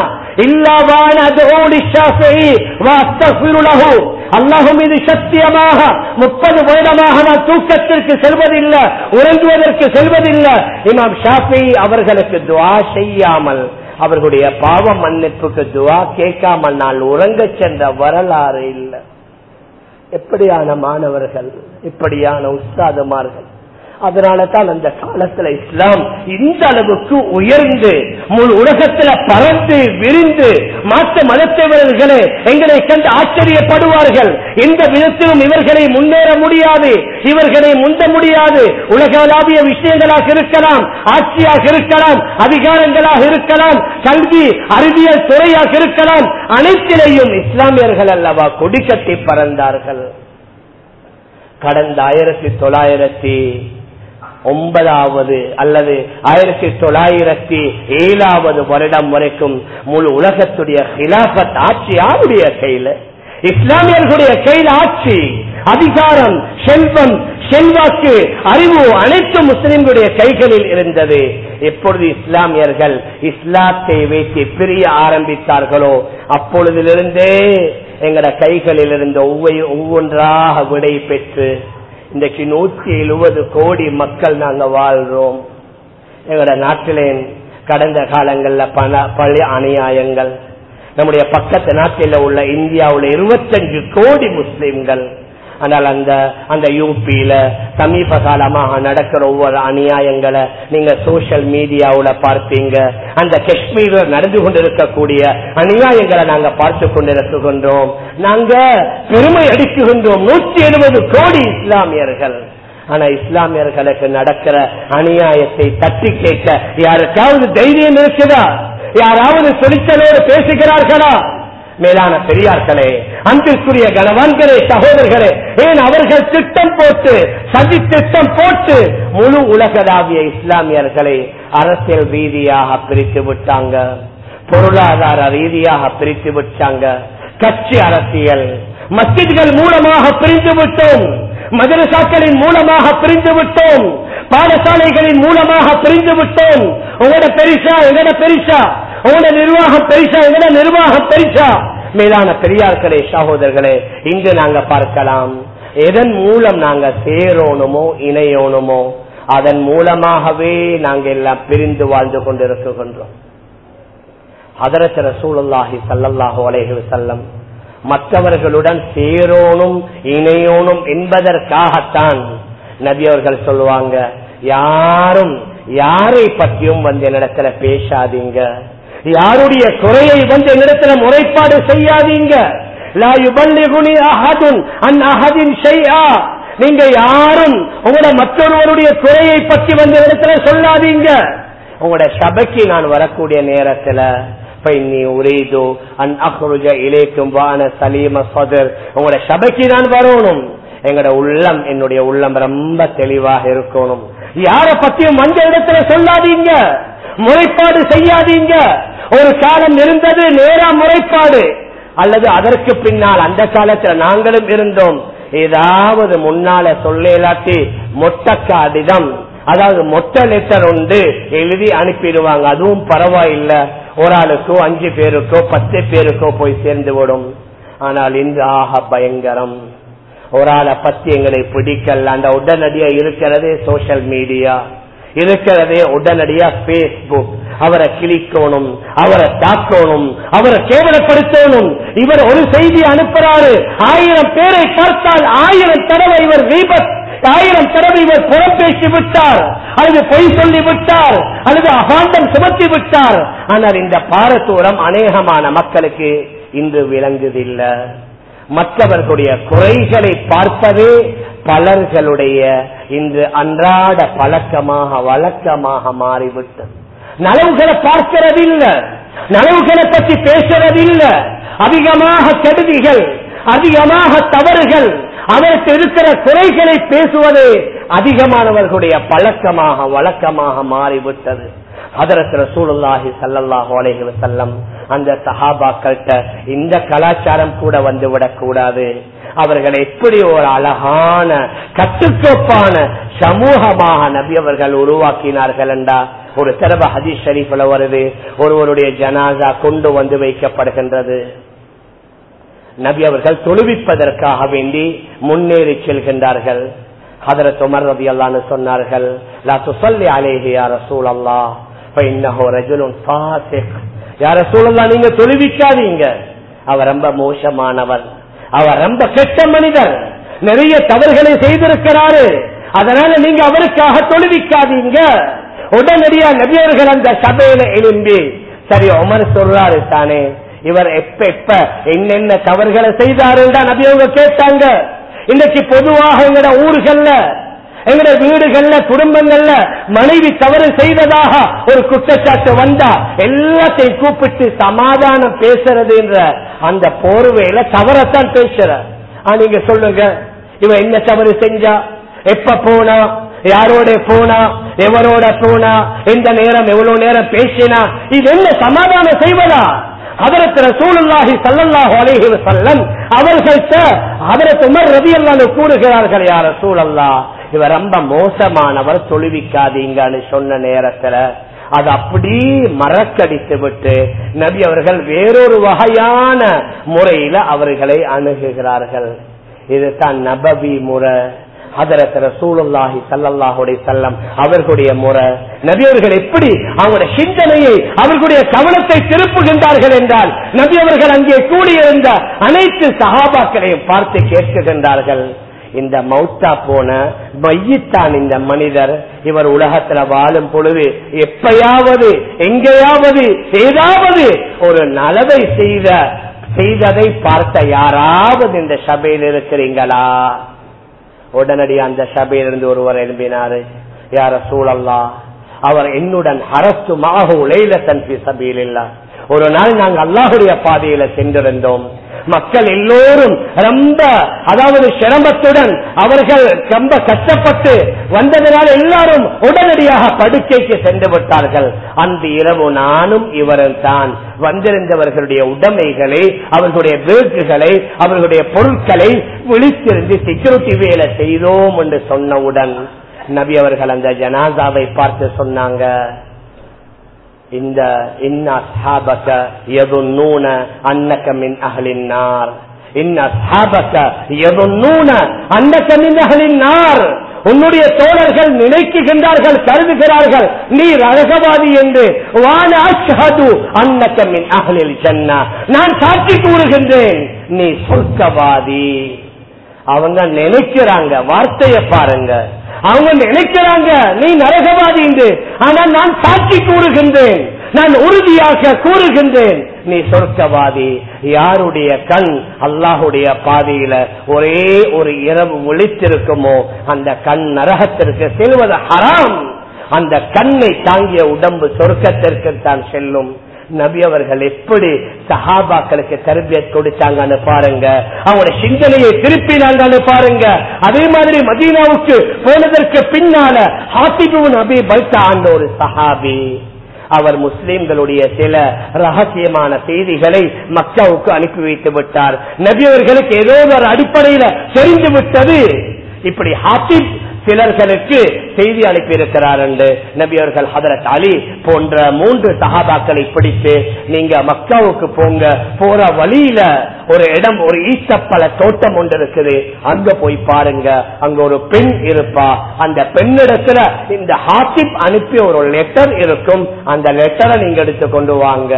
அல்லாஹு மீது சத்தியமாக முப்பது வருடமாக நான் தூக்கத்திற்கு செல்வதில்லை உறங்குவதற்கு செல்வதில்லை இமாம் ஷாஃபி அவர்களுக்கு துவா செய்யாமல் அவர்களுடைய பாவ மன்னிப்புக்கு துவா கேட்காமல் நான் உறங்க சென்ற வரலாறு இல்லை எப்படியான மாணவர்கள் இப்படியான உஸ்தாதுமார்கள் அதனால தான் அந்த காலத்துல இஸ்லாம் இந்த அளவுக்கு உயர்ந்து முழு உலகத்துல பறந்து விரிந்து மாற்ற மதத்தவர்களே எங்களை கண்டு ஆச்சரியப்படுவார்கள் எந்த விதத்திலும் இவர்களை முன்னேற முடியாது இவர்களை முந்த முடியாது உலகளாவிய விஷயங்களாக இருக்கலாம் ஆட்சியாக இருக்கலாம் அதிகாரங்களாக இருக்கலாம் கல்வி அறிவியல் துறையாக இருக்கலாம் அனைத்திலையும் இஸ்லாமியர்கள் அல்லவா கொடிக்கட்டி பறந்தார்கள் கடந்த ஆயிரத்தி தொள்ளாயிரத்தி ஒன்பதாவது அல்லது ஆயிரத்தி தொள்ளாயிரத்தி ஏழாவது வருடம் வரைக்கும் முழு உலகத்துடைய ஹிலாபத் ஆட்சி யாருடைய கையில இஸ்லாமியர்களுடைய கையில் ஆட்சி அதிகாரம் செல்வம் செல்வாக்கு அறிவு அனைத்து முஸ்லிம்களுடைய கைகளில் இருந்தது எப்பொழுது இஸ்லாமியர்கள் இஸ்லாத்தை வைத்து பிரிய ஆரம்பித்தார்களோ அப்பொழுதிலிருந்தே எங்கட கைகளில் இருந்த ஒவ்வொன்றாக விடை பெற்று இன்றைக்கு நூற்றி எழுபது கோடி மக்கள் நாங்க வாழ்றோம் எங்களோட நாட்டிலே கடந்த காலங்கள்ல பல பல அநியாயங்கள் நம்முடைய பக்கத்து நாட்டில் உள்ள இந்தியாவுல இருபத்தஞ்சு கோடி முஸ்லிம்கள் ஆனால் அந்த அந்த யூபியில சமீப காலமாக நடக்கிற ஒவ்வொரு அநியாயங்களை நீங்க சோசியல் மீடியாவுல பார்ப்பீங்க அந்த காஷ்மீர்ல நடந்து கொண்டிருக்கக்கூடிய அநியாயங்களை நாங்க பார்த்து கொண்டிருக்கின்றோம் நாங்க பெருமை அடிக்குகின்றோம் நூற்றி எழுபது கோடி இஸ்லாமியர்கள் ஆனா இஸ்லாமியர்களுக்கு நடக்கிற அநியாயத்தை தட்டி கேட்க யாருக்காவது தைரியம் இருக்குதா யாராவது துணிச்சலோடு பேசுகிறார்களா மேலான பெரியார்களே அன்பிற்குரிய கணவான்களே சகோதரர்களே ஏன் அவர்கள் திட்டம் போட்டு சதி திட்டம் போட்டு முழு உலகளாவிய இஸ்லாமியர்களை அரசியல் ரீதியாக பிரித்து விட்டாங்க பொருளாதார ரீதியாக பிரித்து விட்டாங்க கட்சி அரசியல் மஸ்ஜித்கள் மூலமாக பிரிந்து விட்டோம் மதரசாக்களின் மூலமாக பிரிந்து விட்டோம் பாடசாலைகளின் மூலமாக பிரிந்து விட்டோம் உங்களோட பெரிசா எங்கட பெரிசா உங்களோட நிர்வாகம் பெரிசா எங்கட நிர்வாகம் பெரிசா மேலான பெரியார்களே சகோதரர்களே இங்கு நாங்க பார்க்கலாம் எதன் மூலம் நாங்க சேரோணுமோ இணையோணுமோ அதன் மூலமாகவே நாங்க எல்லாம் பிரிந்து வாழ்ந்து கொண்டிருக்கின்றோம் அதரத் ரசூலுல்லாஹி சல்லல்லாஹு அலைஹி வஸல்லம் மற்றவர்களுடன் சேரோனும் இணையோனும் என்பதற்காகத்தான் நபி அவர்கள் சொல்லுவாங்க யாரும் யாரை பற்றியும் வந்து என்னிடத்துல பேசாதீங்க யாருடைய குறையை வந்து என்னிடத்துல முறைப்பாடு செய்யாதீங்க லா யுபல்லிகுனி அஹதுன் அன் அஹதின் ஷைஆ நீங்க யாரும் உங்களோட மற்றொருவருடைய குறையை பற்றி வந்து இடத்துல சொல்லாதீங்க உங்களோட சபைக்கு நான் வரக்கூடிய நேரத்துல فإني أريد أن أخرج إليكم وأنا سليم الصدر உங்களோட சபைக்கு நான் வரணும் எங்களோட உள்ளம் என்னுடைய உள்ளம் ரொம்ப தெளிவாக இருக்கணும் யார பத்தியும் அந்த இடத்துல சொல்லாதீங்க முறைப்பாடு செய்யாதீங்க ஒரு காலம் இருந்தது நேரா முறைப்பாடு அல்லது அதற்கு பின்னால் அந்த காலத்துல நாங்களும் இருந்தோம் ஏதாவது முன்னால சொல்ல இல்லாட்டி மொட்டக்காடிதம் அதாவது மொத்த லெட்டர் உண்டு எழுதி அனுப்பிடுவாங்க அதுவும் பரவாயில்ல ஒரு ஆளுக்கோ அஞ்சு பேருக்கோ பத்து பேருக்கோ போய் சேர்ந்து விடும் ஆனால் இன்று ஆக பயங்கரம் ஒரு ஆளை பத்தி எங்களை பிடிக்கல அந்த உடனடியா இருக்கிறதே சோசியல் மீடியா இருக்கிறதே உடனடியா பேஸ்புக் அவரை கிழிக்கணும் அவரை தாக்கணும் அவரை கேவலப்படுத்தணும் இவர் ஒரு செய்தி அனுப்புறாரு ஆயிரம் பேரை பார்த்தால் ஆயிரம் தடவை இவர் வீபத் ஆயிரம் தடவை இவர் புறம் பேசி விட்டார் அல்லது பொய் சொல்லி விட்டார் அல்லது அகாண்டம் சுமத்தி விட்டார் ஆனால் இந்த பாரதூரம் அநேகமான மக்களுக்கு இன்று விளங்குதில்லை மற்றவர்களுடைய குறைகளை பார்ப்பதே பலர்களுடைய இன்று அன்றாட பழக்கமாக வழக்கமாக மாறிவிட்டது நலவுகளை பார்க்கிறதில்லை நலவுகளை பற்றி பேசுறதில்லை அதிகமாக கெடுதிகள் அதிகமாக தவறுகள் அவருக்கு இருக்கிற குறைகளை பேசுவது அதிகமானவர்களுடைய பழக்கமாக வழக்கமாக மாறிவிட்டது அதற்கு ரசூலுல்லாஹி சல்லல்லாஹு அலைஹி வஸல்லம் அந்த சஹாபாக்கள்கிட்ட இந்த கலாச்சாரம் கூட வந்துவிடக் கூடாது அவர்களை எப்படி ஒரு அழகான கட்டுக்கோப்பான சமூகமாக நபி அவர்கள் உருவாக்கினார்கள் என்றா ஒரு தடவை ஹதீஸ் ஷரீஃப்ல வருது ஒருவருடைய ஜனாசா கொண்டு வந்து வைக்கப்படுகின்றது நபி அவர்கள் தொழுவிப்பதற்காக வேண்டி முன்னேறி செல்கின்றார்கள் ஹதரத் உமர் ரபி அல்லான்னு சொன்னார்கள் லா துசல்லி அலேஹி யா ரசூல் அல்லா இன்னஹோ ரஜுலுன் ஃபாசிக் யா ரசூல் அல்லா நீங்க தொழுவிக்காதீங்க அவர் ரொம்ப மோசமானவர் அவர் ரொம்ப கெட்ட மனிதர் நிறைய தவறுகளை செய்திருக்கிறாரு அதனால நீங்க அவருக்காக தொழுவிக்காதீங்க உடனடியா நபியர்கள் அந்த சபையில எழும்பி சரி உமர் சொல்றாரு தானே இவர் எப்ப எப்ப என்னென்ன தவறுகளை செய்தாருன்னு நபி அவங்க கேட்டாங்க இன்னைக்கு பொதுவாக எங்கட ஊர்கள்ல எங்கட வீடுகள்ல குடும்பங்கள்ல மனைவி தவறு செய்ததாக ஒரு குற்றச்சாட்டு வந்தா எல்லாத்தையும் கூப்பிட்டு சமாதானம் பேசுறது என்ற அந்த போர்வையில தவறத்தான் பேசுற நீங்க சொல்லுங்க இவ என்ன தவறு செஞ்சா எப்ப போனா யாரோட போனா எவரோட போனா எந்த நேரம் எவ்வளவு நேரம் பேசினா இது என்ன சமாதானம் செய்வதா அதற்கு ரசூலுல்லாஹி சல்லல்லாஹு அலைஹி வஸல்லம் அவர்கள்ட்ட அதற்கு உமர் ரலியல்லாஹு கூறுகிறார்கள் யா ரசூலல்லாஹ் இவர் ரொம்ப மோசமானவர் தொழுவிக்காதீங்கன்னு சொன்ன நேரத்துல அது அப்படி மறக்கடித்து விட்டு நபி அவர்கள் வேறொரு வகையான முறையில அவர்களை அணுகுகிறார்கள் இதுதான் நபவி முறை ஹதரத் ரசூலுல்லாஹி ஸல்லல்லாஹு செல்லம் அவர்களுடைய முறை நபியவர்கள் எப்படி அவங்களுடைய சிந்தனையை அவர்களுடைய கவனத்தை திருப்புகின்றார்கள் என்றால் நபி அவர்கள் அங்கே கூடியிருந்த அனைத்து சகாபாக்களையும் பார்த்து கேட்குகின்றார்கள் இந்த மௌத்தா போன மையத்தான் இந்த மனிதர் இவர் உலகத்துல வாழும் பொழுது எப்பயாவது எங்கேயாவது ஏதாவது ஒரு நலவை செய்த செய்ததை பார்த்த யாராவது இந்த சபையில் இருக்கிறீங்களா உடனடி அந்த சபையிலிருந்து ஒருவர் எழுப்பினாரு யார சூழல்லா அவர் என்னுடன் அரசு மாகு உலையில தன்பி சபையில் இல்ல ஒரு நாள் நாங்கள் அல்லாஹுடைய பாதையில சென்றிருந்தோம் மக்கள் எல்லோரும் ரொம்ப அதாவது சிரமத்துடன் அவர்கள் ரொம்ப கஷ்டப்பட்டு வந்ததனால் எல்லாரும் உடனடியாக படுக்கைக்கு சென்று விட்டார்கள் அந்த இரவு நானும் இவரும் தான் வந்திருந்தவர்களுடைய உடைமைகளை அவர்களுடைய பேக்குகளை அவர்களுடைய பொருட்களை விழித்திருந்து செக்யூரிட்டி வேலை செய்தோம் என்று சொன்னவுடன் நபி அவர்கள் அந்த ஜனாதாவை பார்த்து சொன்னாங்க இந்த இன்ன அஸ்ஹாபக யதுன்னூன அன்னக மின் அஹ்லின் நார் இன்ன அஸ்ஹாபக யதுன்னூன அன்னக மின் அஹ்லின் நார் உன்னுடைய தோழர்கள் நினைக்குகின்றார்கள் கருதுகிறார்கள் நீ ரகவாதி என்று வான அஷ்ஹது அன்னக மின் அஹ்லில் ஜன்னா நான் சாட்சி கூறுகின்றேன் நீ சொர்க்கவாதி அவங்க நினைக்கிறாங்க வார்த்தைய பாருங்க அவங்க நினைக்கிறாங்க நீ நரகவாதி என்று ஆனால் நான் சாட்சி கூறுகின்றேன் நான் உறுதியாக கூறுகின்றேன் நீ சொர்க்கவாதி யாருடைய கண் அல்லாஹுடைய பாதையில ஒரே ஒரு இரவு ஒளித்திருக்குமோ அந்த கண் நரகத்திற்கு செல்வது ஹராம் அந்த கண்ணை தாங்கிய உடம்பு சொர்க்கத்திற்கு தான் செல்லும் நபி அவர்கள் எப்படி சஹாபாக்களுக்கு தர்பியத் கொடுத்தாங்கன்னு பாருங்க அவங்களோட சிந்தனையை திருப்பினாங்கன்னு பாருங்க அதே மாதிரி மதீனாவுக்கு போனதற்கு பின்னால ஹாசிபு நபி பல்தா அந்த ஒரு சஹாபி அவர் முஸ்லிம்களுடைய சில ரகசியமான செய்திகளை மக்காவுக்கு அனுப்பி வைத்து விட்டார் நபி அவர்களுக்கு ஏதோ ஒரு அடிப்படையில தெரிந்து விட்டது இப்படி ஹாசிப் சிலர்களுக்கு செய்தி அனுப்பி இருக்கிறார் என்று நபி அவர்கள் ஹதரத் அலி போன்ற மூன்று சகாபாக்களை பிடித்து நீங்க மக்காவுக்கு போங்க போற வழியில ஒரு இடம் ஒரு ஈச்சப்பழ தோட்டம் ஒன்று இருக்குது அங்க போய் பாருங்க அங்க ஒரு பெண் இருப்பா அந்த பெண்ணிடத்துல இந்த ஹாத்திப் அனுப்பிய ஒரு லெட்டர் இருக்கும் அந்த லெட்டரை நீங்க எடுத்து கொண்டு வாங்க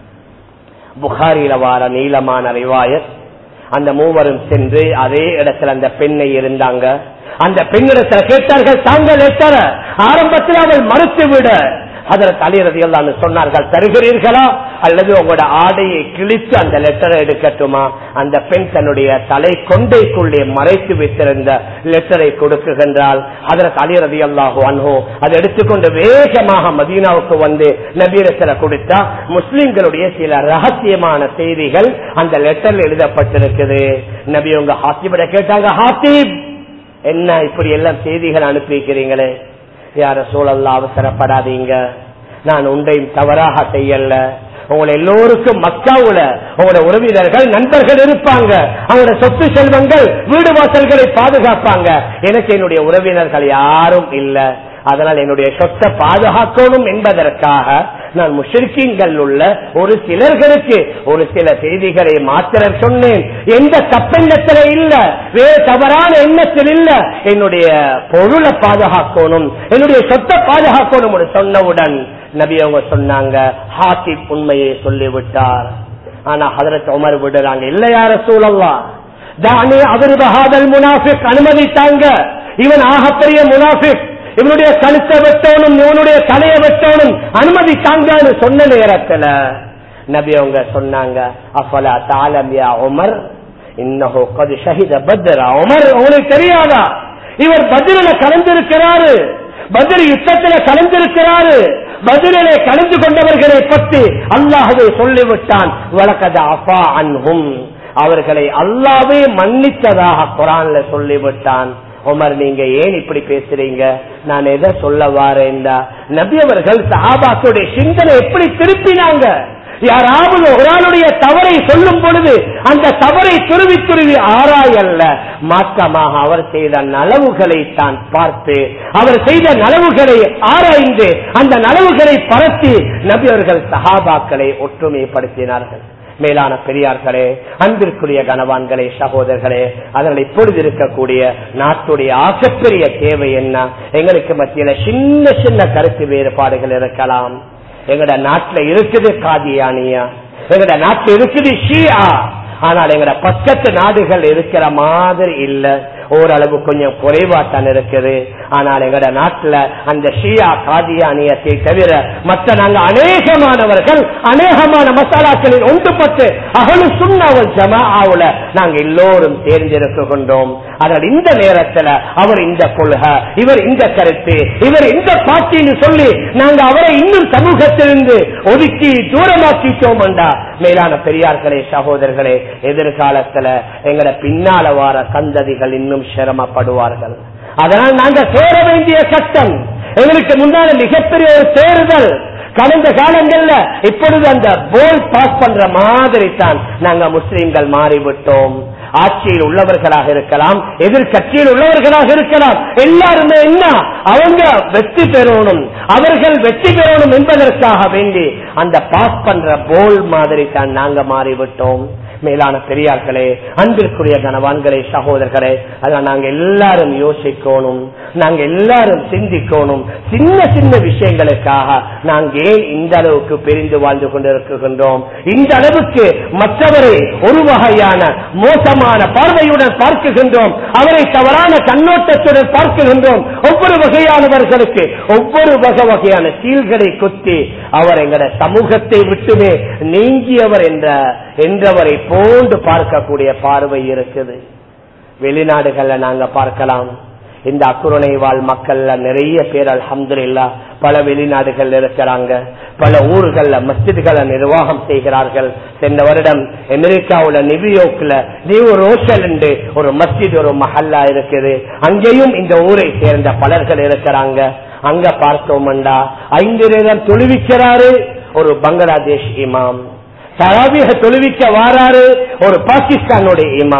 புகாரில வார நீளமான ரிவாயத் அந்த மூவரும் சென்று அதே இடத்துல அந்த பெண்ணை இருந்தாங்க அந்த பெண்ணிடத்துல கேட்டார்கள் தாங்கள் லெட்டர ஆரம்பத்தில் அவள் மறுத்து விட அதற்கு அலிரதி எல்லாம் சொன்னார்கள் தருகிறீர்களா அல்லது உங்களோட ஆடையை கிழித்து அந்த லெட்டரை எடுக்கட்டுமா அந்த பெண் தன்னுடைய தலை கொண்டைக்குள்ளே மறைத்து வைத்திருந்த லெட்டரை கொடுக்குகின்றால் அதற்கு அலிரதி அல்லாஹோ அன்ஹோ அதை எடுத்துக்கொண்டு வேகமாக மதீனாவுக்கு வந்து நபீரத்தில் கொடுத்தா முஸ்லிம்களுடைய சில ரகசியமான செய்திகள் அந்த லெட்டர்ல எழுதப்பட்டிருக்குது நபி உங்க ஹாத்திபிட கேட்டாங்க ஹாத்திப் என்ன இப்படி எல்லாம் செய்திகள் அனுப்பி வைக்கிறீங்களே யார சூழல்ல அவசரப்படாதீங்க நான் உண்டையும் தவறாக செய்யல உங்களை எல்லோருக்கும் மக்காவுல உங்களோட உறவினர்கள் நண்பர்கள் இருப்பாங்க அவங்களோட சொத்து செல்வங்கள் வீடு வாசல்களை பாதுகாப்பாங்க எனக்கு என்னுடைய உறவினர்கள் யாரும் இல்ல அதனால் என்னுடைய சொத்தை பாதுகாக்கணும் என்பதற்காக நான் முஷிர்கீன்கள் உள்ள ஒரு சிலர்களுக்கு ஒரு சில செய்திகளை மாத்திரம் சொன்னேன் எந்த தப்பெண்ணத்தில் இல்ல வேறு தவறான எண்ணத்தில் இல்ல என்னுடைய பொருளை பாதுகாக்கணும் என்னுடைய சொத்தை பாதுகாக்கணும் சொன்னவுடன் நபி அவங்க சொன்னாங்க ஹாத்திப் உண்மையை சொல்லிவிட்டார் ஆனா ஹதரத் உமர் விடுறாங்க இல்ல யார சூழல்லா தானே அவருபகாதல் முனாஃபிக் அனுமதித்தாங்க இவன் ஆகப்பெரிய முனாஃபிக் இவனுடைய கழுத்தை வெட்டணும் இவனுடைய தலையை வெட்டணும் அனுமதித்தாங்கன்னு சொன்ன நேரத்துல நபி அவங்க சொன்னாங்க அஃபலா தாலமியா உமர் இன்னஹோ கது ஷஹித பத்ரா உமர் உங்களுக்கு தெரியாதா இவர் பதில கலந்திருக்கிறாரு பதில் யுத்தத்தில கலந்திருக்கிறாரு பதிலே கலந்து கொண்டவர்களை பற்றி அல்லாஹுவே சொல்லிவிட்டான் வழக்கத அஃபா அன்ஹும் அவர்களை அல்லாவே மன்னித்ததாக குரான்ல சொல்லிவிட்டான் உமர் நீங்க ஏன் இப்படி பேசுறீங்க நான் எதை சொல்ல வாரேன்டா நபி அவர்கள் சஹாபாக்களுடைய சிந்தனை எப்படி திருப்பினாங்க யாராவது ஒரு ஆளுடைய தவறை சொல்லும் பொழுது அந்த தவறை துருவி துருவி ஆராயல்ல மாற்றமாக அவர் செய்த நலவுகளை தான் பார்த்து அவர் செய்த நலவுகளை ஆராய்ந்து அந்த நலவுகளை பரத்தி நபி அவர்கள் சஹாபாக்களை ஒற்றுமைப்படுத்தினார்கள் மேலான பெரியார்களே அன்பிற்குரிய கனவான்களே சகோதரர்களே அதனால் இப்பொழுது இருக்கக்கூடிய நாட்டுடைய ஆகப்பெரிய தேவை என்ன எங்களுக்கு மத்தியில சின்ன சின்ன கருத்து வேறுபாடுகள் இருக்கலாம் எங்கட நாட்டுல இருக்குது காதியானியா எங்கட நாட்டுல இருக்குது ஷியா ஆனால் எங்கட பக்கத்து நாடுகள் இருக்கிற மாதிரி இல்ல ஓரளவு கொஞ்சம் குறைவாத்தான் இருக்குது ஆனால் எங்கட நாட்டுல அந்த ஷியா காதியானியத்தை தவிர மற்ற நாங்க அநேகமானவர்கள் அநேகமான மசாலாக்களில் ஒன்றுபட்டு அகலு சுண்ணாவல் ஜமாவுல நாங்க எல்லோரும் தேர்ந்தெடுக்கின்றோம் அதனால் இந்த நேரத்துல அவர் இந்த கொள்கை இவர் இந்த கருத்து இவர் இந்த பாட்டின்னு சொல்லி நாங்க அவரை இன்னும் சமூகத்திலிருந்து ஒதுக்கி தூரமாக்கிட்டோம் மேலான பெரியார்களே சகோதரர்களே எதிர்காலத்துல எங்கட பின்னால வார சந்ததிகள் இன்னும் சிரமப்படுவார்கள் அதனால் நாங்க சேர வேண்டிய கட்டம் எங்களுக்கு முன்னால மிகப்பெரிய ஒரு தேர்தல் கடந்த காலங்கள்ல இப்பொழுது அந்த போல் பாஸ் பண்ற மாதிரி தான் நாங்க முஸ்லீம்கள் மாறிவிட்டோம் ஆட்சியில் உள்ளவர்களாக இருக்கலாம் எதிர்கட்சியில் உள்ளவர்களாக இருக்கலாம் எல்லாருமே என்ன அவங்க வெற்றி பெறணும் அவர்கள் வெற்றி பெறணும் என்பதற்காக வேண்டி அந்த பாஸ் பண்ற போல் மாதிரி தான் நாங்க மாறிவிட்டோம் மேலான பெரியார்களே அன்பிற்குரிய கனவான்களே சகோதரர்களே அதான் நாங்க எல்லாரும் யோசிக்கணும் நாங்க எல்லாரும் சிந்திக்கணும் சின்ன சின்ன விஷயங்களுக்காக நாங்க ஏன் இந்த அளவுக்கு பிரிந்து வாழ்ந்து கொண்டிருக்கின்றோம் இந்த அளவுக்கு மற்றவரை ஒரு வகையான மோசமான பார்வையுடன் பார்க்குகின்றோம் அவரை தவறான கண்ணோட்டத்துடன் பார்க்குகின்றோம் ஒவ்வொரு வகையானவர்களுக்கு ஒவ்வொரு வகை வகையான சீல்களை கொத்தி அவர் எங்கட சமூகத்தை விட்டுமே நீங்கியவர் என்ற என்றவரை போன்று பார்க்கக்கூடிய பார்வை இருக்குது வெளிநாடுகள்ல நாங்க பார்க்கலாம் இந்த அக்குரணை வாழ் மக்கள்ல நிறைய பேர் அல்ஹம்துலில்லா பல வெளிநாடுகள் இருக்கிறாங்க பல ஊர்கள்ல மஸ்ஜித்களை நிர்வாகம் செய்கிறார்கள் சென்ற வருடம் அமெரிக்காவுல நியூயோர்க்ல நியூ ரோஷல் என்று ஒரு மஸ்ஜித் ஒரு மஹல்லா இருக்குது அங்கேயும் இந்த ஊரை சேர்ந்த பலர்கள் இருக்கிறாங்க அங்க பார்த்தோம்டா ஐந்து நேரம் தொழுவிக்கிறாரு ஒரு பங்களாதேஷ் இமாம் தராபிக தொழுவிக்க வாராரு ஒரு பாகிஸ்தானுடைய இமாம்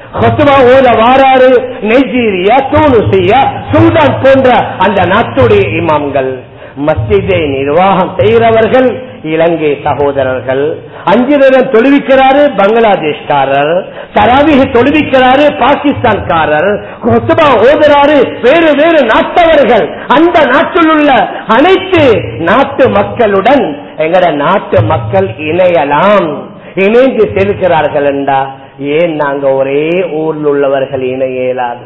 கொத்துவா ஓத வாராறு நைஜீரியா தூனுசியா சூடான் போன்ற அந்த நாட்டுடைய இமாம்கள் மஸ்ஜிதை நிர்வாகம் செய்கிறவர்கள் இலங்கை சகோதரர்கள் அஞ்சு நேரம் தொழுவிக்கிறாரு பங்களாதேஷ்காரர் தராவிக தொழுவிக்கிறாரு பாகிஸ்தான்காரர் கொத்துபா ஓதுறாரு வேறு வேறு நாட்டவர்கள் அந்த நாட்டில் உள்ள அனைத்து நாட்டு மக்களுடன் எங்கட நாட்டு மக்கள் இணையலாம் இணைந்து செலுக்கிறார்கள் என்றா ஏன் நாங்க ஒரே ஊர்ல உள்ளவர்கள் இணைய இயலாது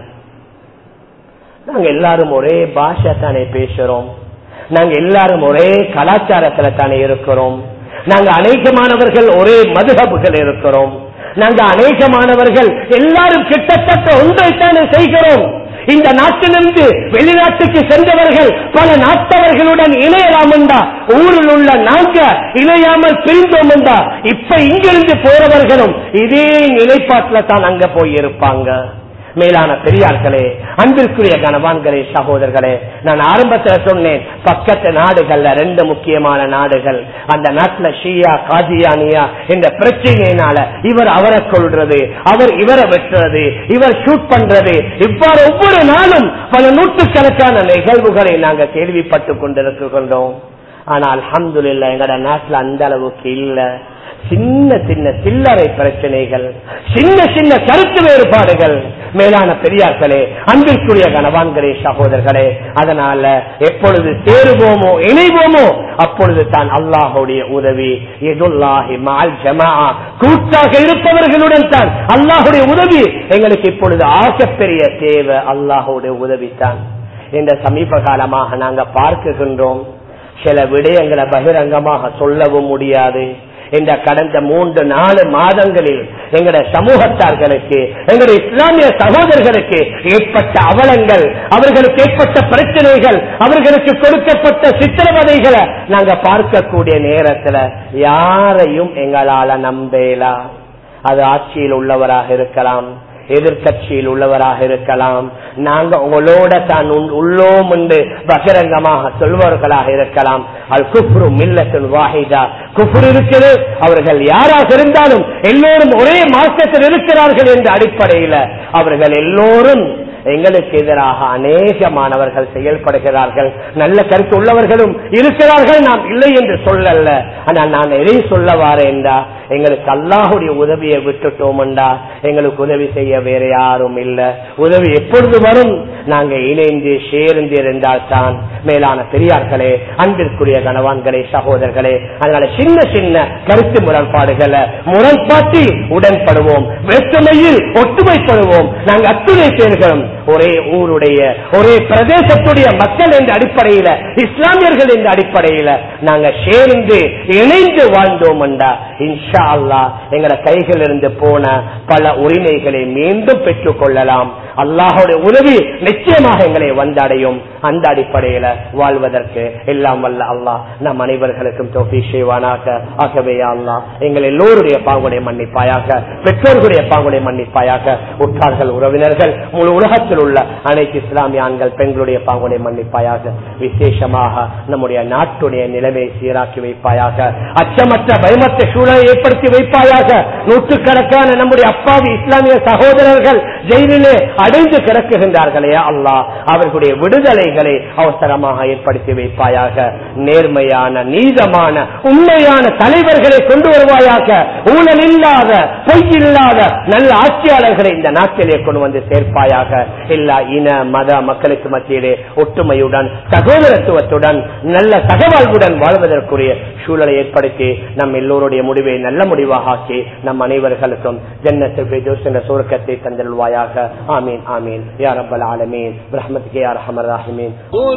நாங்க எல்லாரும் ஒரே பாஷை தானே பேசுறோம் நாங்க எல்லாரும் ஒரே கலாச்சாரத்துல தானே இருக்கிறோம் நாங்க அநேகமானவர்கள் ஒரே மதுகபுகள் இருக்கிறோம் நாங்க அநேகமானவர்கள் எல்லாரும் கிட்டத்தட்ட ஒன்றைத்தானே செய்கிறோம் இந்த நாட்டிலிருந்து வெளிநாட்டுக்கு சென்றவர்கள் பல நாட்டவர்களுடன் இணையலாம் என்றா ஊரில் உள்ள நாங்க இணையாமல் பிரிந்தோம் என்றா இப்ப இங்கிருந்து போறவர்களும் இதே நிலைப்பாட்டில் தான் அங்க போய் இருப்பாங்க மேலான பெரியார்களே அன்பிற்குரிய கனவான்களே சகோதரர்களே நான் ஆரம்பத்தில் சொன்னேன் பக்கத்து நாடுகள்ல ரெண்டு முக்கியமான நாடுகள் அந்த நாட்டுல ஷியா காதியானியா என்ற பிரச்சனையினால இவர் அவரை கொள்றது அவர் இவரை வெட்டுறது இவர் ஷூட் பண்றது இவ்வாறு ஒவ்வொரு நாளும் பல நூற்றுக்கணக்கான நிகழ்வுகளை நாங்க கேள்விப்பட்டுக் கொண்டிருக்கின்றோம் ஆனால் அல்ஹம்துலில்லாஹ் எங்கட நாட்டுல அந்த அளவுக்கு இல்ல சின்ன சின்ன சில்லறை பிரச்சனைகள் சின்ன சின்ன கருத்து வேறுபாடுகள் மேலான பெரியார்களே அன்பிற்குரிய கனவான்களே சகோதரர்களே அதனால எப்பொழுது சேருவோமோ இணைவோமோ அப்பொழுது தான் அல்லாஹுடைய உதவி எதுல்லாஹி மால் ஜமா கூட்டாக இருப்பவர்களுடன் தான் அல்லாஹுடைய உதவி எங்களுக்கு இப்பொழுது ஆகப்பெரிய தேவை அல்லாஹுடைய உதவி தான் இந்த சமீப காலமாக நாங்க பார்க்குகின்றோம் சில விடயங்களை பகிரங்கமாக சொல்லவும் முடியாது இந்த கடந்த மூன்று நாலு மாதங்களில் எங்களுடைய சமூகத்தார்களுக்கு எங்களுடைய இஸ்லாமிய சகோதரர்களுக்கு ஏற்பட்ட அவலங்கள் அவர்களுக்கு ஏற்பட்ட பிரச்சனைகள் அவர்களுக்கு கொடுக்கப்பட்ட சித்திரவதைகளை நாங்க பார்க்கக்கூடிய நேரத்துல யாரையும் எங்களால நம்பலாம் அது ஆட்சியில் உள்ளவராக இருக்கலாம் எதிர்கட்சியில் உள்ளவராக இருக்கலாம் நாங்க உங்களோட தான் உள்- உள்ளோம் என்று பகிரங்கமாக சொல்பவர்களாக இருக்கலாம் அல் குஃப்ரு மில்லத்தின் வாஹிதா குஃப்ரு இருக்குது அவர்கள் யாராக இருந்தாலும் எல்லோரும் ஒரே மார்க்கத்தில் இருக்கிறார்கள் என்ற அடிப்படையில் அவர்கள் எல்லோரும் எங்களுக்கு எதிராக அநேகமானவர்கள் செயல்படுகிறார்கள் நல்ல கருத்து உள்ளவர்களும் இருக்கிறார்கள் நாம் இல்லை என்று சொல்லல ஆனால் நான் எதை சொல்ல வாரேன்டா எங்களுக்கு அல்லாஹுடைய உதவியை விட்டுட்டோம் என்றா எங்களுக்கு உதவி செய்ய வேற யாரும் இல்ல உதவி எப்பொழுது வரும் நாங்க இணைந்து சேர்ந்து இருந்தால் தான் மேலான பெரியார்களே அன்பிற்குரிய கணவான்களே சகோதரர்களே அதனால சின்ன சின்ன கருத்து முரண்பாடுகளை முரண்பாட்டில் உடன்படுவோம் வேற்றுமையில் ஒற்றுமைப்படுவோம் நாங்கள் அத்துணை பேர்களும் ஒரே ஊருடைய ஒரே பிரதேசத்துடைய மக்கள் என்ற அடிப்படையில இஸ்லாமியர்கள் என்ற அடிப்படையில நாங்க சேர்ந்து இணைந்து வாழ்ந்தோம் என்றா இன்ஷா அல்லாஹ் எங்கட கைகள் இருந்து போன பல உரிமைகளை மீண்டும் பெற்றுக் கொள்ளலாம் அல்லாஹுடைய உதவி நிச்சயமாக எங்களை வந்தடையும் அந்த அடிப்படையில வாழ்வதற்கு எல்லாம் வல்ல அல்லாஹ் நம் அனைவர்களுக்கும் தோஃபி செய்வானாக ஆகவே யா அல்லாஹ் எங்கள் எல்லோருடைய பாங்குடைய மன்னிப்பாயாக பெற்றோர்களுடைய பாங்குடைய மன்னிப்பாயாக உற்றார்கள் உறவினர்கள் முழு உலகத்தில் உள்ள அனைத்து இஸ்லாமிய ஆண்கள் பெண்களுடைய பாங்குடைய மன்னிப்பாயாக விசேஷமாக நம்முடைய நாட்டுடைய நிலைமை சீராக்கி வைப்பாயாக அச்சமற்ற பயமற்ற சூழலை ஏற்படுத்தி வைப்பாயாக நூற்றுக்கணக்கான நம்முடைய அப்பாவி இஸ்லாமிய சகோதரர்கள் ஜெயிலிலே அடைந்து கிடக்குகின்றார்களே அல்லாஹ் அவர்களுடைய விடுதலைகளை அவசரமாக ஏற்படுத்தி வைப்பாயாக நேர்மையான நீதமான உண்மையான தலைவர்களை கொண்டு வருவாயாக ஊழல் இல்லாத பொய் இல்லாத நல்ல ஆட்சியாளர்களை இந்த நாட்டிலே கொண்டு வந்து சேர்ப்பாயாக எல்லா இன மத மக்களுக்கு மத்தியிலே ஒற்றுமையுடன் சகோதரத்துவத்துடன் நல்ல தகவல்களுடன் வாழ்வதற்குரிய சூழலை ஏற்படுத்தி நம் எல்லோருடைய முடிவை நல்ல முடிவாக ஆக்கி நம் அனைவர்களுக்கும் ஜன்னத்தில் என்ற சுருக்கத்தை தந்தல்வாயாக ஆமீன் ஆமீன் யா ரப்பல் ஆலமீன் ரஹ்மத்துக்கு யா ரஹமர் ராஹிமீன் قل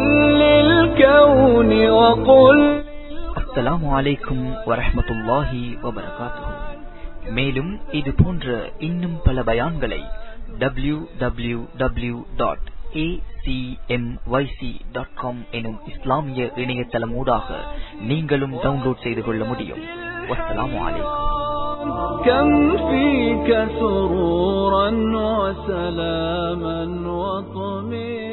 للكون وقل அஸ்ஸலாமு அலைக்கும் வரஹ்மத்துல்லாஹி வபரகாத்துஹு மேலும் இது போன்ற இன்னும் பல பயான்களை டபிள்யூ டபிள்யூ டபிள்யூ டாட் எனும் இஸ்லாமிய இணையதளமூடாக நீங்களும் டவுன்லோட் செய்து கொள்ள முடியும் வஸ்ஸலாமு அலைக்கும் كم فيك سرورا وسلاما وطمئنا